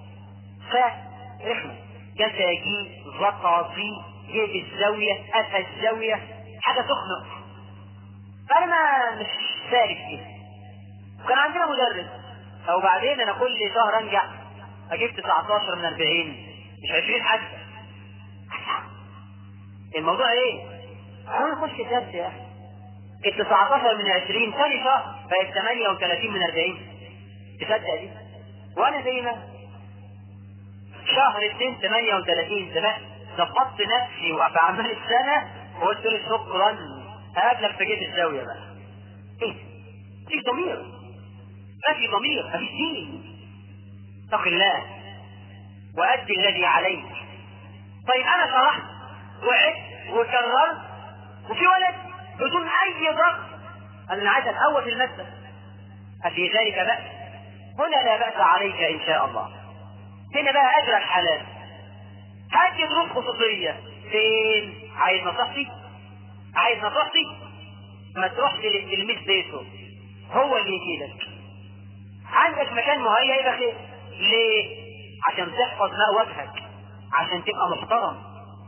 فرخمة جساجي زقاطي جيب الزاوية أتى الزاوية حاجة تخنق أنا ما مش سالك فيها وكان عندنا مدرس أو بعدين أنا كل شهر أنجح أجيب 19 من 40 مش 20 حاجة الموضوع إيه؟ أنا أخش درس يا أخي ال 19 من 20 ثاني شهر بقت 38 من 40 تصدق دي وانا زي ما شهر 2 38 زمان ظبطت نفسي وفي اعمال السنه وقلت له شكرا هقابلك في جيت الزاويه بقى ايه في ضمير ما في ضمير ما في دين اتق الله وأدي الذي عليك طيب أنا شرحت وعدت وكررت وفي ولد بدون أي ضغط أنا عايز أتقوى في المسجد أفي ذلك بأس هنا لا بأس عليك إن شاء الله هنا بقى أجرك حلال هات دروس خصوصية فين عايز نصيحتي عايز نصيحتي ما تروحش للتلميذ بيته هو اللي يجيلك عندك مكان مهيأ يبقى خير ليه؟ عشان تحفظ ماء وجهك عشان تبقى محترم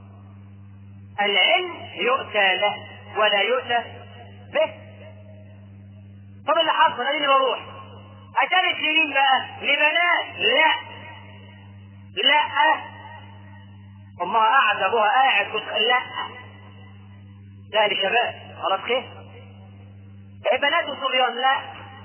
العلم يؤتى له ولا يؤتى به طب اللي حصل انا اللي بروح اتارك لمين بقى؟ لبنات لا لا امها قاعد ابوها قاعد كنت لا لا لشباب خلاص خير بنات وصبيان لا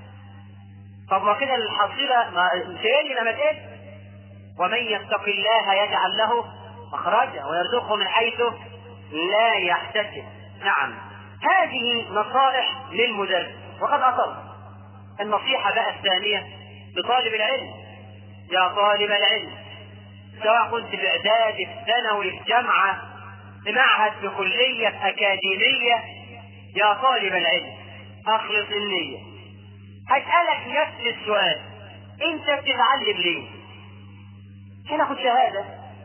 طب ما كده الحصيلة ما سيالي لما تقل ومن يتق الله يجعل له مخرجا ويرزقه من حيث لا يحتسب نعم هذه نصائح للمدرس وقد أصر النصيحة بقى الثانية لطالب العلم يا طالب العلم سواء كنت في إعداد في ثانوي في جامعة في معهد في كلية في أكاديمية يا طالب العلم أخلص النية هسألك نفس السؤال أنت بتتعلم ليه؟ عشان آخد شهادة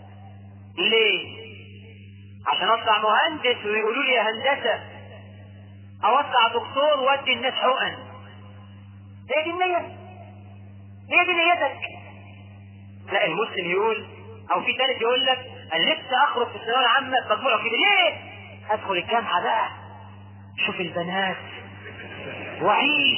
ليه؟ عشان أطلع مهندس ويقولوا لي يا هندسة أو أطلع دكتور وأدي الناس حقن هي دي النية هي دي نيتك لا المسلم يقول أو في ثالث يقول لك أنا نفسي أخرج في الثانوية العامة مجموعة كده ليه؟ أدخل الجامعة بقى شوف البنات وعيش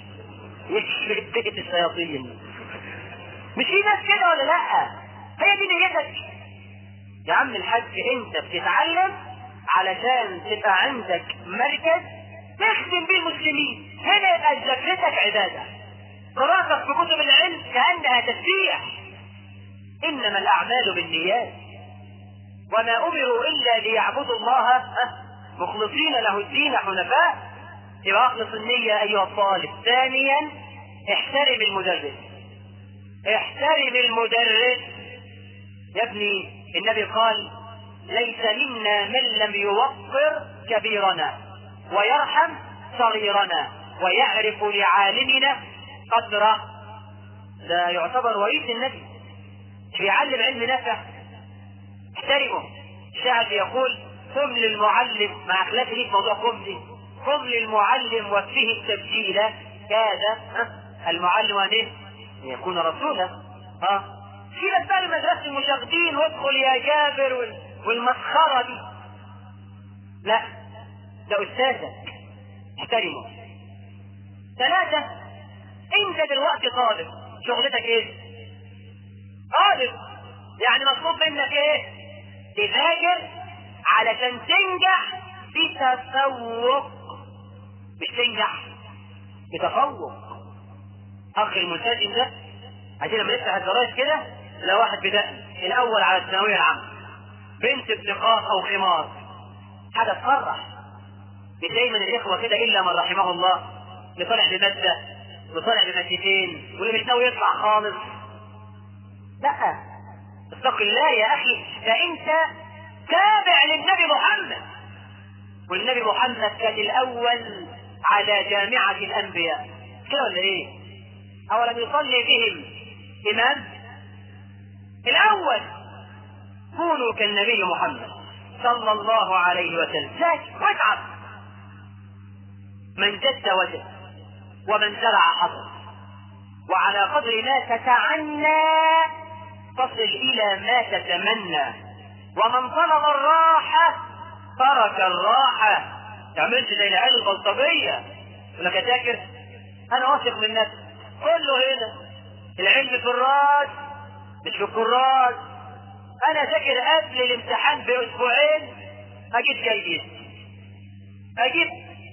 يخرب بيت الشياطين مش في ناس كده ولا لا هي دي نيتك يا عم الحاج انت بتتعلم علشان تبقى عندك مركز تخدم بيه المسلمين هنا يبقى ذاكرتك عباده قراءتك في كتب العلم كانها تسبيح انما الاعمال بالنيات وما امروا الا ليعبدوا الله مخلصين له الدين حنفاء يبقى اخلص النية ايها الطالب ثانيا احترم المدرس احترم المدرس يا ابني النبي قال ليس منا من لم يوقر كبيرنا ويرحم صغيرنا ويعرف لعالمنا قدره ده يعتبر وريث النبي بيعلم علم نافع احترمه الشاعر يقول قم للمعلم مع خلاف ليك موضوع قم دي قم للمعلم وفيه التبجيل كاد المعلم ان ايه؟ يكون رسولا ها سيبك بقى لمدرسه المشاغبين وادخل يا جابر والمسخره دي لا ده استاذك احترمه ثلاثة انت دلوقتي طالب شغلتك ايه؟ طالب يعني مطلوب منك ايه؟ تذاكر علشان تنجح بتفوق مش تنجح بتفوق اخ الملتزم ده عشان لما نفتح الجرايد كده لا واحد بدأ الاول على الثانويه العامه بنت بنقاط او خمار حاجه تفرح مش دايما الاخوه كده الا من رحمه الله اللي طالع بماده واللي طالع بمادتين واللي مش ناوي يطلع خالص لا اتق الله يا اخي ده انت تابع للنبي محمد والنبي محمد كان الاول على جامعة الانبياء كده ولا ايه اولم يصلي بهم امام الاول كونوا كالنبي محمد صلى الله عليه وسلم ذاك واتعب من جد وجد ومن زرع حصد وعلى قدر ما تتعنى تصل الى ما تتمنى ومن طلب الراحة ترك الراحة تعملش زي العيال البلطجية يقول لك يا ذاكر انا واثق من نفسي كله هنا العلم في الراس مش في الكراس انا ذاكر قبل الامتحان باسبوعين اجيب جيد اجيب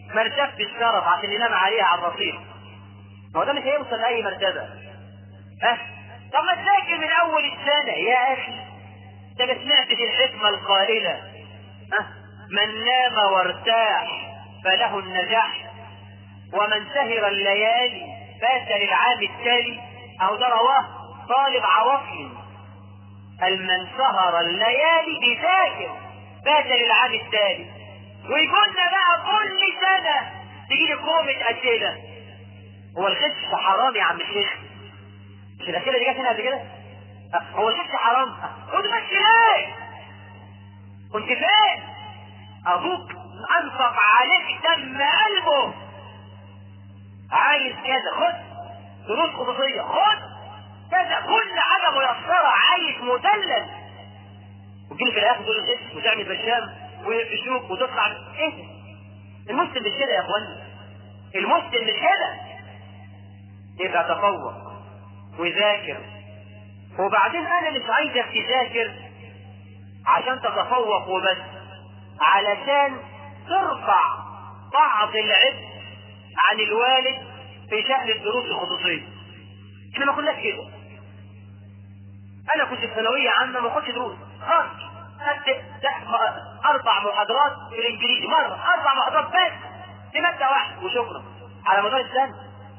مرتبة الشرف عشان ينام عليها على الرصيف ما هو ده مش هيوصل لأي مرتبة ها طب ما تذاكر من أول السنة يا أخي أنت ما سمعتش الحكمة القائلة ها من نام وارتاح فله النجاح ومن سهر الليالي فات للعام التالي أو ده رواه طالب عواصم المن سهر الليالي بذاكر فات للعام التالي ويقولنا بقى كل سنة تجي لي كومة أسئلة هو الغش حرام يا عم الشيخ مش الأسئلة دي جت هنا قبل كده هو الغش حرام كنت غش ليه كنت فين أبوك أنفق عليك دم قلبه عايز كذا خد دروس خصوصية خد كذا كل حاجة ميسرة عايز مدلل وتجيلي في الآخر تقول الاسم وتعمل برشام ويقفشوك وتطلع ايه المسلم مش كده يا اخوانا المسلم مش كده يبقى تفوق وذاكر وبعدين انا مش عايزك تذاكر عشان تتفوق وبس علشان ترفع بعض العبء عن الوالد في شأن الدروس الخصوصية احنا ما كناش كده انا كنت في ثانوية عامة ما كنتش دروس خالص خدت اربع محاضرات في الانجليزي مرة اربع محاضرات بس في مادة واحدة وشكرا على مدار السنة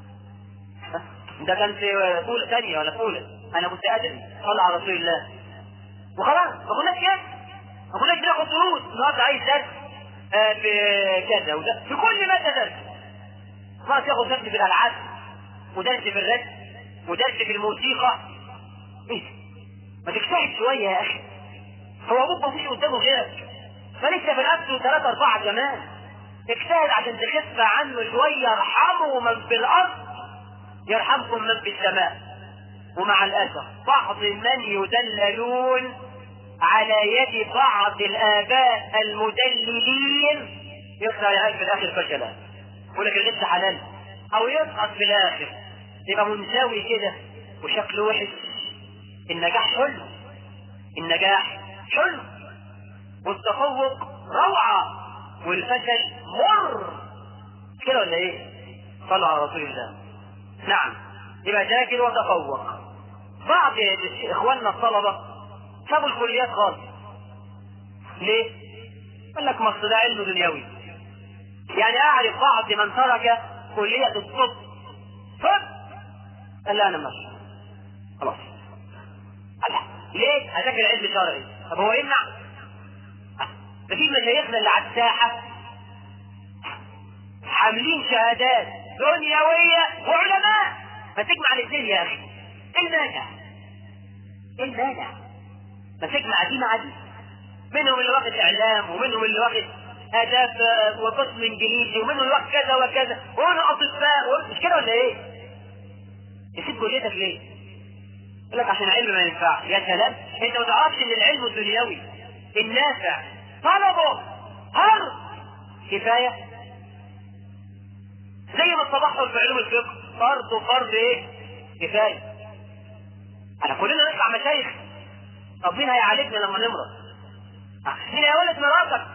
ده كان في اولى ثانية ولا في اولى انا كنت ادبي صلى على رسول الله وخلاص ما كناش كده ما كناش بناخد دروس النهارده عايز درس آه في كذا وده في كل مادة درس ما تاخد درس في الالعاب ودرس في الرسم ودرس في الموسيقى ايه ما تجتهد شوية يا اخي هو ابوك ما فيش قدامه غيرك فلسه في الأسر ثلاثة أربعة كمان اجتهد عشان تخف عنه شوية ارحموا من في الأرض يرحمكم من في السماء ومع الأسف بعض من يدللون على يد بعض الآباء المدللين يطلع العيال في الآخر فشلا يقول لك الغش حلال أو يسقط في الآخر يبقى منساوي كده وشكله وحش النجاح حلو النجاح حلو والتفوق روعة والفشل مر كده ولا ايه صلوا على رسول الله نعم يبقى ذاكر وتفوق بعض اخواننا الطلبة سابوا الكليات خالص ليه قال لك مصر ده علم دنيوي يعني اعرف بعض من ترك كلية الطب طب قال لا انا ماشي خلاص ليه؟ اذاكر علم شرعي طب هو يمنع؟ ده في مشايخنا اللي على الساحه حاملين شهادات دنيويه وعلماء ما تجمع الاثنين يا اخي ايه المانع؟ ايه المانع؟ ما تجمع دي مع دي منهم اللي واخد اعلام ومنهم اللي واخد اداب وقسم انجليزي ومنهم اللي واخد كذا وكذا ومنهم اطباء مش كده ولا ايه؟ تسيب كليتك ليه؟ يقول لك عشان العلم ما ينفعش يا سلام انت ما تعرفش ان العلم الدنيوي النافع طلبه هر كفايه زي ما التبحر في علوم الفقه فرض وفرض ايه كفايه انا كلنا نطلع مشايخ طب مين هيعالجنا لما نمرض مين هيولد مراتك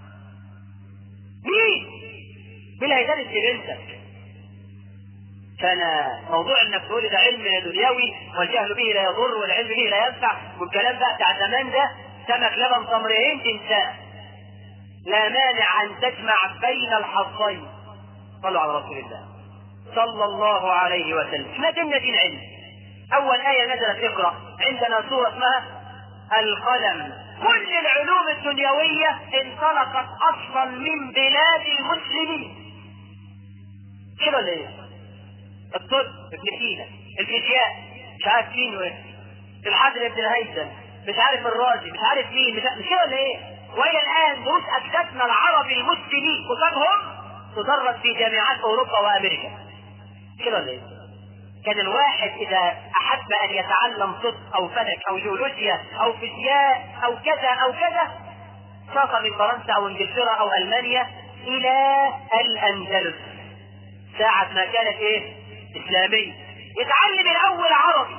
مين مين هيدرس لبنتك كان موضوع انك تقول ده علم دنيوي والجهل به لا يضر والعلم به لا ينفع والكلام بقى بتاع زمان ده سمك لبن تمرين تنساه لا مانع ان تجمع بين الحظين صلوا على رسول الله صلى الله عليه وسلم احنا ديننا دين علم اول ايه نزلت اقرا عندنا سوره اسمها القلم كل العلوم الدنيويه انطلقت اصلا من بلاد المسلمين كده ولا ايه؟ الطب ابن سينا الفيزياء مش عارف مين وايه الحضر ابن الهيثم مش عارف الرازي مش عارف مين مش, مش كده ولا ايه وهي الان دروس اجدادنا العرب المسلمين كتبهم تدرس في جامعات اوروبا وامريكا كده ولا ايه كان الواحد اذا احب ان يتعلم طب او فلك او جيولوجيا او فيزياء او كذا او كذا سافر من فرنسا او انجلترا او المانيا الى الاندلس ساعة ما كانت ايه اسلامية يتعلم الاول عربي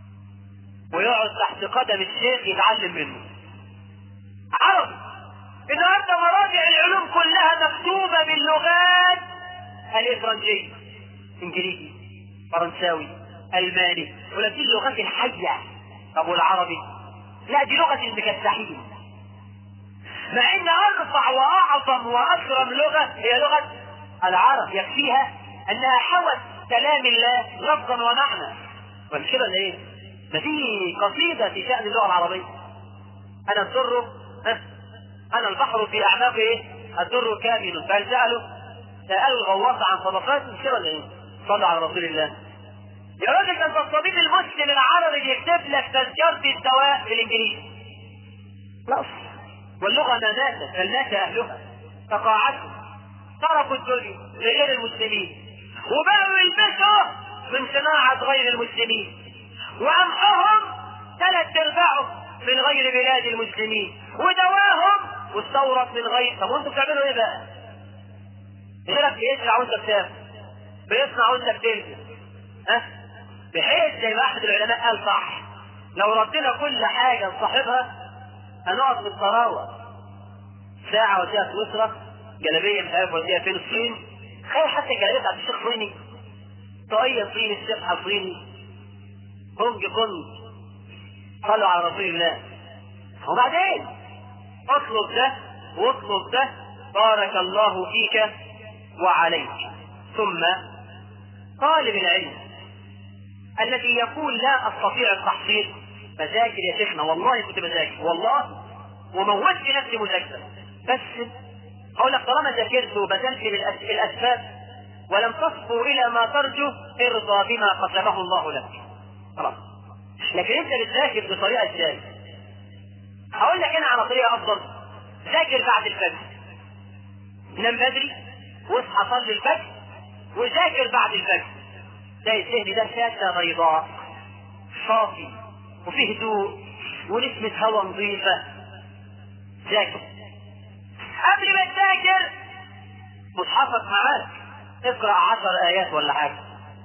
ويقعد تحت قدم الشيخ يتعلم منه عربي النهارده مراجع العلوم كلها مكتوبه باللغات الافرنجيه انجليزي فرنساوي الماني ولا دي اللغات الحيه طب والعربي لا دي لغه المكسحين مع ان ارفع واعظم واكرم لغه هي لغه العرب يكفيها انها حوت كلام الله لفظا ومعنى مش كده ايه؟ ما في قصيده في شان اللغه العربيه انا الدر ها؟ انا البحر في اعماق ايه؟ الدر كامل فهل سالوا؟ سالوا الغواص عن صدقات مش كده ايه؟ صلوا على رسول الله يا راجل ده انت الطبيب المسلم العربي بيكتب لك تذكره الدواء بالانجليزي خلاص واللغه ما ماتت بل مات اهلها تقاعدوا تركوا الدنيا لغير المسلمين وبقوا يلبسوا من صناعة غير المسلمين وأمحهم ثلاث أرباعهم من غير بلاد المسلمين ودواهم واستورد من غير طب وانتوا بتعملوا ايه بقى؟ غيرك بيزرع وانت بتاكل بيصنع وانت بتلبس ها؟ بحيث زي ما احد العلماء قال صح لو ردينا كل حاجة لصاحبها هنقعد في الطراوة ساعة وديها سويسرا جلابية مش عارف وديها فين الصين تخيل حتى الجلابية بتاعت الشيخ صيني طاقية صيني السبحة صيني كونج كونج صلوا على رسول الله وبعدين اطلب ده واطلب ده بارك الله فيك وعليك ثم طالب العلم الذي يقول لا استطيع التحصيل بذاكر يا شيخنا والله كنت بذاكر والله وموتت نفسي مذاكره بس اقول لك طالما ذاكرت وبذلت بالاسباب ولم تصبوا الى ما ترجو ارضى بما قسمه الله لك خلاص لكن انت بتذاكر بطريقه ازاي هقول لك انا على طريقه افضل ذاكر بعد الفجر نام بدري واصحى صلي الفجر وذاكر بعد الفجر تلاقي الذهن ده شاشه بيضاء صافي وفيه هدوء ونسمة هواء نظيفة ذاكر قبل ما تذاكر مصحفك معاك اقرا عشر ايات ولا حاجه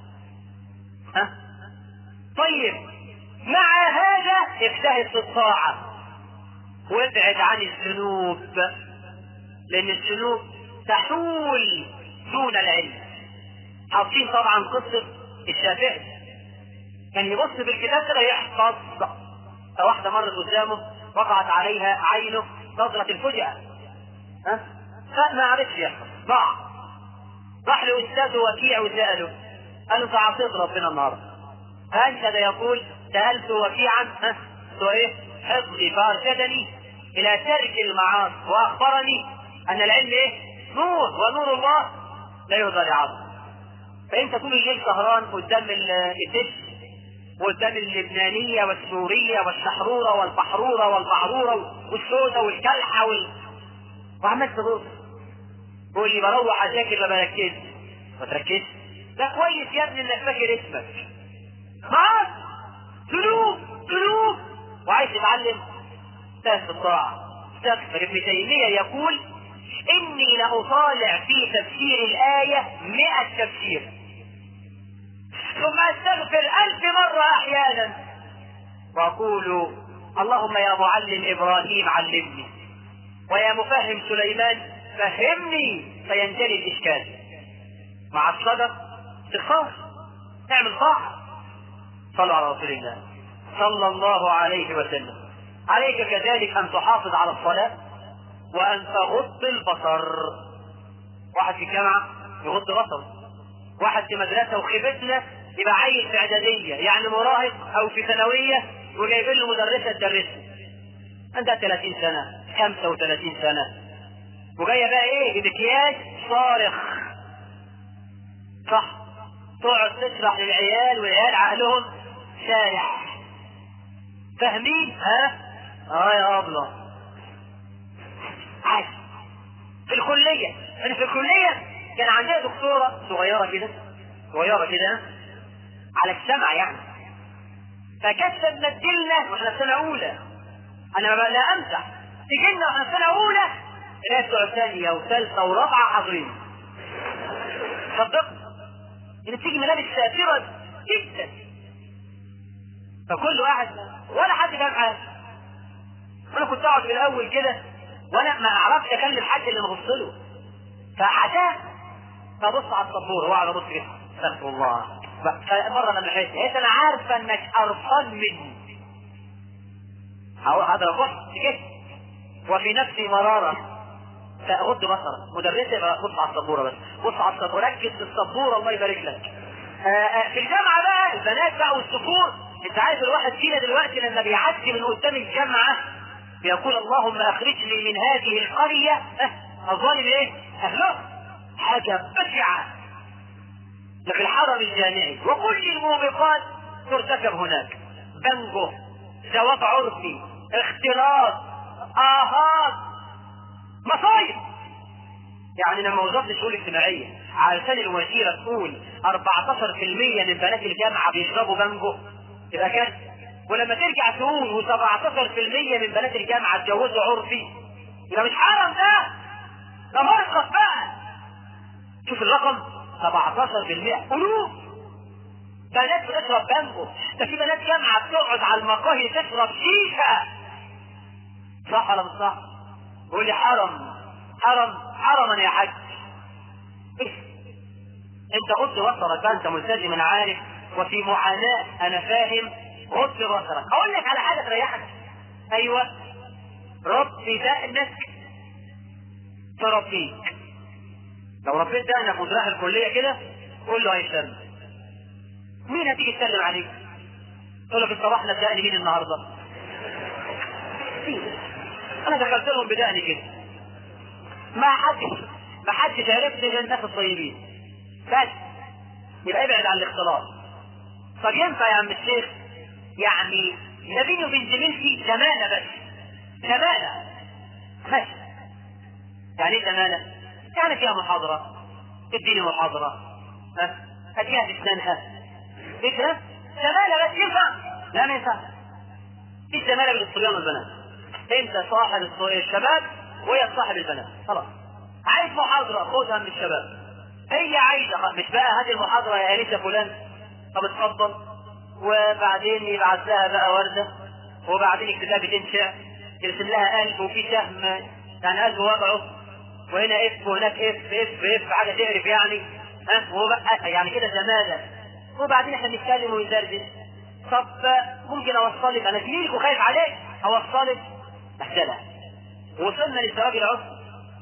ها طيب مع هذا اجتهد في الطاعه وابعد عن الذنوب لان الذنوب تحول دون العلم حاطين طبعا قصه الشافعي كان يبص بالكتاب كده يحفظ واحده مرت قدامه وقعت عليها عينه نظره الفجأة ها فما عرفش يحفظ ضاع راح لاستاذه وكيع وساله قال له تعصيت ربنا النهارده هكذا يقول سالت وكيعا ها سو ايه حفظي فارشدني الى ترك المعاصي واخبرني ان العلم ايه نور ونور الله لا يهدى لعصر فانت طول الليل سهران قدام الدش وقدام اللبنانية والسورية والشحرورة والبحرورة والبعرورة والسودة والكلحة وال... وعمال تبص تقول لي بروح اذاكر ما بركزش ما تركزش ده كويس يا ابني انك فاكر اسمك معاك ذنوب ذنوب وعايز تتعلم تهت الطاعة استغفر ابن تيمية يقول اني لاطالع في تفسير الآية مئة تفسير ثم استغفر ألف مرة أحيانا وأقول اللهم يا معلم إبراهيم علمني ويا مفهم سليمان فهمني فينجلي الإشكال مع الصدق استغفار اعمل طاعة صلوا على رسول الله صلى الله عليه وسلم عليك كذلك أن تحافظ على الصلاة وأن تغض البصر واحد في الجامعة يغض بصره واحد في مدرسة وخيبتنا يبقى عيل في اعداديه يعني مراهق او في ثانويه وجايبين له مدرسه تدرسه عندها 30 سنه 35 سنه وجايه بقى ايه بمكياج صارخ صح تقعد تشرح للعيال والعيال عقلهم سارح فاهمين ها اه يا ابله عادي في الكليه انا في الكليه كان عندنا دكتوره صغيره كده صغيره كده على السمع يعني فكانت تمثلنا واحنا في سنه اولى انا ما لا امزح تجي لنا واحنا في سنه اولى ناس بتوع ثانيه وثالثه ورابعه حاضرين صدقني اللي بتيجي ملابس سافره جدا فكل واحد ولا حد فاهم حاجه انا كنت اقعد في الاول كده وانا ما اعرفش اكلم حد اللي مبص له فعشان ببص على السبوره واقعد ابص كده استغفر الله فمره لما حسيت قلت انا عارفه انك قرفان مني هذا بص كده وفي نفسي مراره فاغض بصرك مدرسه بقى بص على السبوره بس بص على السبوره ركز في السبوره الله يبارك لك آه، آه، في الجامعه بقى البنات بقى والصفور انت عارف الواحد فينا دلوقتي لما بيعدي من قدام الجامعه بيقول اللهم اخرجني من هذه القريه آه، الظالم ايه؟ اهلها حاجه بشعه ده في الحرم الجامعي وكل الموبقات ترتكب هناك بنجو زواج عرفي اختلاط اهات مصايب يعني لما وزاره الشؤون الاجتماعيه علشان الوزيره تقول 14% من بنات الجامعه بيشربوا بانجو يبقى كده ولما ترجع تقول و17% من بنات الجامعه اتجوزوا عرفي يبقى مش حرام ده ده مرقص بقى شوف الرقم 17% قلوب بنات بتشرب بانجو ده في بنات جامعه بتقعد على المقاهي تشرب شيشه صح ولا مش صح؟ يقول لي حرم حرم حرما يا حاج إيه؟ انت غض بصرك بقى انت ملتزم انا عارف وفي معاناة انا فاهم غض بصرك اقول لك على حاجة تريحك ايوه رب دقنك تربيك لو ربيت دقنك وانت رايح الكلية كده قول له هيسلم مين هتيجي تسلم عليك؟ تقول له في الصباح انا بدقني مين النهارده؟ انا دخلت لهم بدقني كده ما حدش ما حدش عرفني غير الناس الطيبين بس يبقى ابعد عن الاختلاط طب ينفع يا عم الشيخ يعني ده بيني وبين زميلتي زمانه بس زمانه بس يعني ايه زمانه؟ يعني فيها محاضرة تديني محاضرة ها هديها بسنانها فكرة زمانه بس ينفع لا ما ينفع في زمانه بين الصبيان والبنات انت صاحب الشباب وهي صاحب البنات خلاص عايز محاضرة خدها من الشباب هي عايزة مش بقى هذه المحاضرة يا أنسة فلان طب اتفضل وبعدين يبعت لها بقى وردة وبعدين يكتب لها شعر يرسم لها قلب وفي سهم يعني قلب وضعه وهنا اف وهناك اف اف اف حاجة تعرف يعني ها وهو بقى يعني كده زمالة وبعدين احنا بنتكلم وندردش طب ممكن اوصلك انا زميلك وخايف عليك اوصلك محتاجة وصلنا للزواج العرفي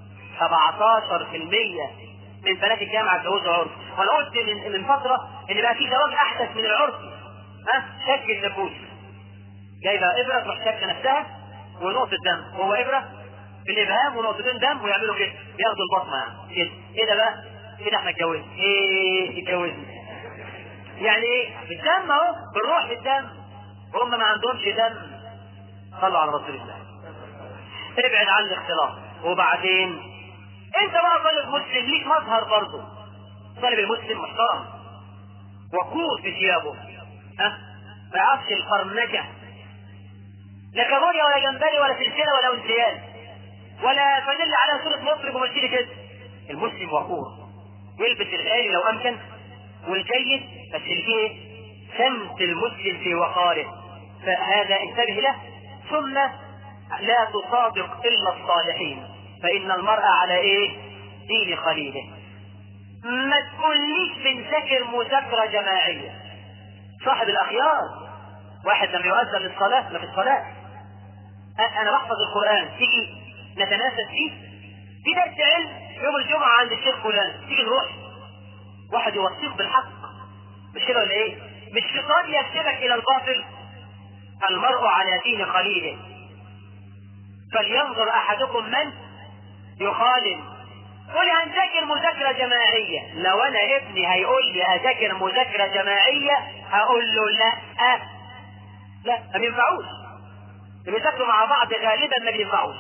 17% من بنات الجامعة اتجوزوا عرف وانا قلت من, من فترة ان بقى في زواج احدث من العرف ها شك النفوس جايبة ابرة تروح شك نفسها ونقطة دم هو ابرة بالابهام ونقطتين دم ويعملوا كده بياخدوا البطنة يعني كده ايه ده بقى كده احنا اتجوزنا ايه اتجوزنا يعني ايه بالدم اهو بالروح بالدم هم ما عندهمش دم صلوا على رسول الله ابعد عن الاختلاط وبعدين انت بقى طالب مسلم ليك مظهر برضه طالب المسلم محترم وقور في ثيابه ها ما يعرفش الفرنجة لا كابوريا ولا جمبري ولا سلسلة ولا انسيال ولا فانيلا على صورة مطرب ومشيلي كده المسلم وقور يلبس الآلي لو أمكن والجيد بس اللي فيه سمت المسلم في وقاره فهذا انتبه له ثم لا تصادق إلا الصالحين فإن المرأة على إيه؟ دين خليله ما تقوليش بنذاكر مذاكرة جماعية صاحب الأخيار واحد لما يؤذن للصلاة ما في الصلاة أنا بحفظ القرآن تيجي نتنافس فيه في درس علم يوم الجمعة عند الشيخ فلان تيجي نروح واحد يوصيك بالحق مش كده ولا ايه؟ مش شيطان يكتبك إلى الباطل المرء على دين خليله فلينظر أحدكم من يخالف قولي هنذاكر مذاكرة جماعية لو أنا ابني هيقول لي هذاكر مذاكرة جماعية هقول له لا أه. لا ما بينفعوش اللي بيذاكروا مع بعض غالبا ما بينفعوش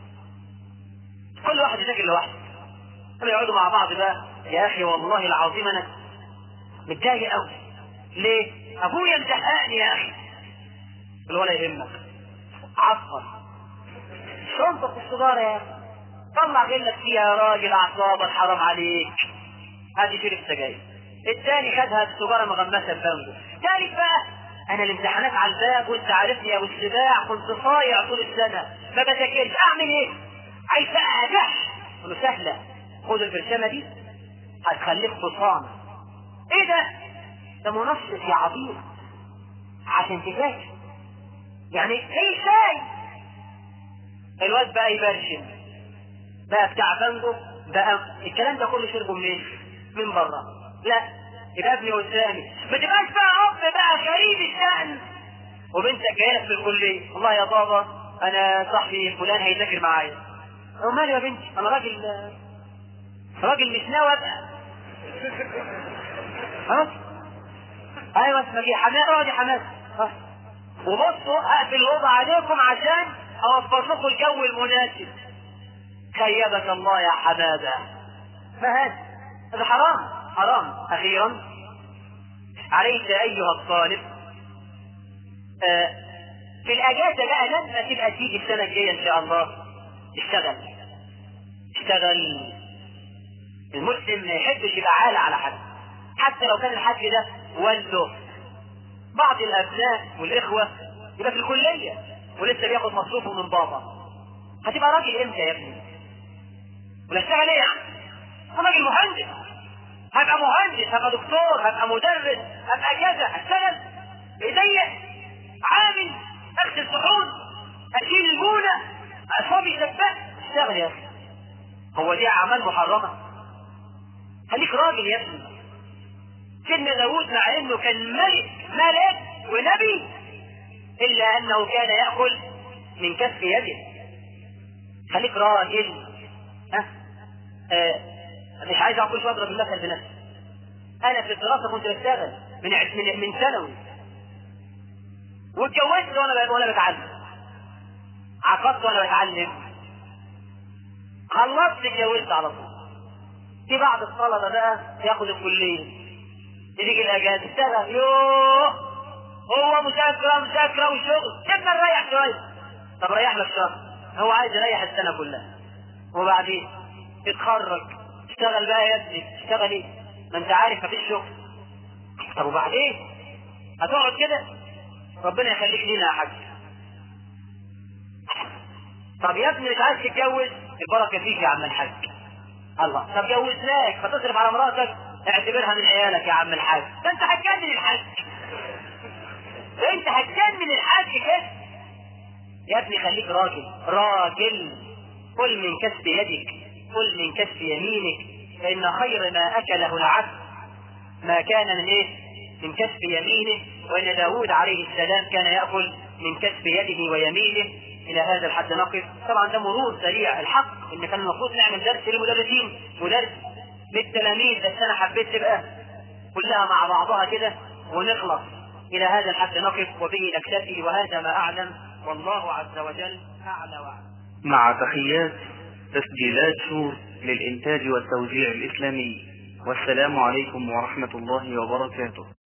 كل واحد يذاكر لوحده لما يقعدوا مع بعض بقى يا أخي والله العظيم أنا متضايق قوي ليه؟ أبويا مزهقني يا أخي ولا يهمك عصر شنطة السيجارة يا أخي طلع غلك فيها يا راجل اعصابك حرام عليك هذه شرب سجاير الثاني خدها السجاره مغمسه ببانجو ثالث بقى انا الامتحانات على الباب وانت عارفني يا ابو السباع كنت صايع طول السنه ما بذاكرش اعمل ايه؟ عايز بقى اجح قال له سهله خد البرشامه دي هتخليك حصان ايه ده ده منشط يا عبيط عشان تذاكر يعني ايه شاي الواد بقى يبرشم بقى بتاع بانجو بقى الكلام ده كله شربه منين؟ من بره لا يبقى ابني قدامي ما تبقاش بقى اب بقى غريب الشأن وبنتك جايه في الكليه والله يا بابا انا صاحبي فلان هيذاكر معايا هو مالي يا بنتي انا راجل راجل مش ناوي ابقى خلاص ايوه اسمك ايه حماد اقعد يا حماد ها. وبصوا اقفل الاوضه عليكم عشان اوفر لكم الجو المناسب خيبك الله يا حماده ما هذا هذا حرام حرام اخيرا عليك ايها الطالب آه في الاجازه بقى لما تبقى تيجي السنه الجايه ان شاء الله اشتغل اشتغل المسلم ما يحبش يبقى عالة على حد حتى لو كان الحج ده والده بعض الابناء والاخوه يبقى في الكليه ولسه بياخد مصروفه من بابا هتبقى راجل امتى يا ابني؟ ولا اشتغل ايه يعني؟ انا راجل مهندس هبقى مهندس هبقى دكتور هبقى مدرس هبقى كذا هشتغل بايديا عامل اغسل صحون اشيل المونه اصابي سباك اشتغل يا اخي هو دي اعمال محرمه خليك راجل يا ابني سيدنا داوود مع انه كان ملك ملك ونبي الا انه كان ياكل من كف يده خليك راجل ها أه؟ مش عايز اقول شويه اضرب المثل بنفسي انا في الدراسه كنت بشتغل من من من ثانوي واتجوزت وانا وانا بتعلم عقدت وانا بتعلم خلصت اتجوزت على طول في بعض الطلبه بقى ياخد الكليه تيجي الاجازه اشتغل يوه هو مذاكره مذاكره وشغل سيبنا نريح شويه طب ريح لك شهر هو عايز يريح السنه كلها وبعدين تتخرج اشتغل بقى يا ابني اشتغل ايه؟ ما انت عارف مفيش شغل طب وبعدين هتقعد كده ربنا يخليك لينا يا حاج طب يا ابني مش عايز تتجوز البركه فيك يا عم الحاج الله طب جوزناك فتصرف على مراتك اعتبرها من عيالك يا عم الحاج ده انت هتجنن الحاج ده انت هتجنن الحاج كده يا ابني خليك راجل راجل كل من كسب يدك كل من كسب يمينك فإن خير ما أكله العبد ما كان من إيه؟ من كسب يمينه وإن داود عليه السلام كان يأكل من كسب يده ويمينه إلى هذا الحد نقف طبعا ده مرور سريع الحق إن كان المفروض نعمل درس للمدرسين ودرس للتلاميذ بس أنا حبيت تبقى كلها مع بعضها كده ونخلص إلى هذا الحد نقف وبه نكتفي وهذا ما أعلم والله عز وجل أعلى وأعلم مع تحيات تسجيلات شور للإنتاج والتوزيع الإسلامي والسلام عليكم ورحمة الله وبركاته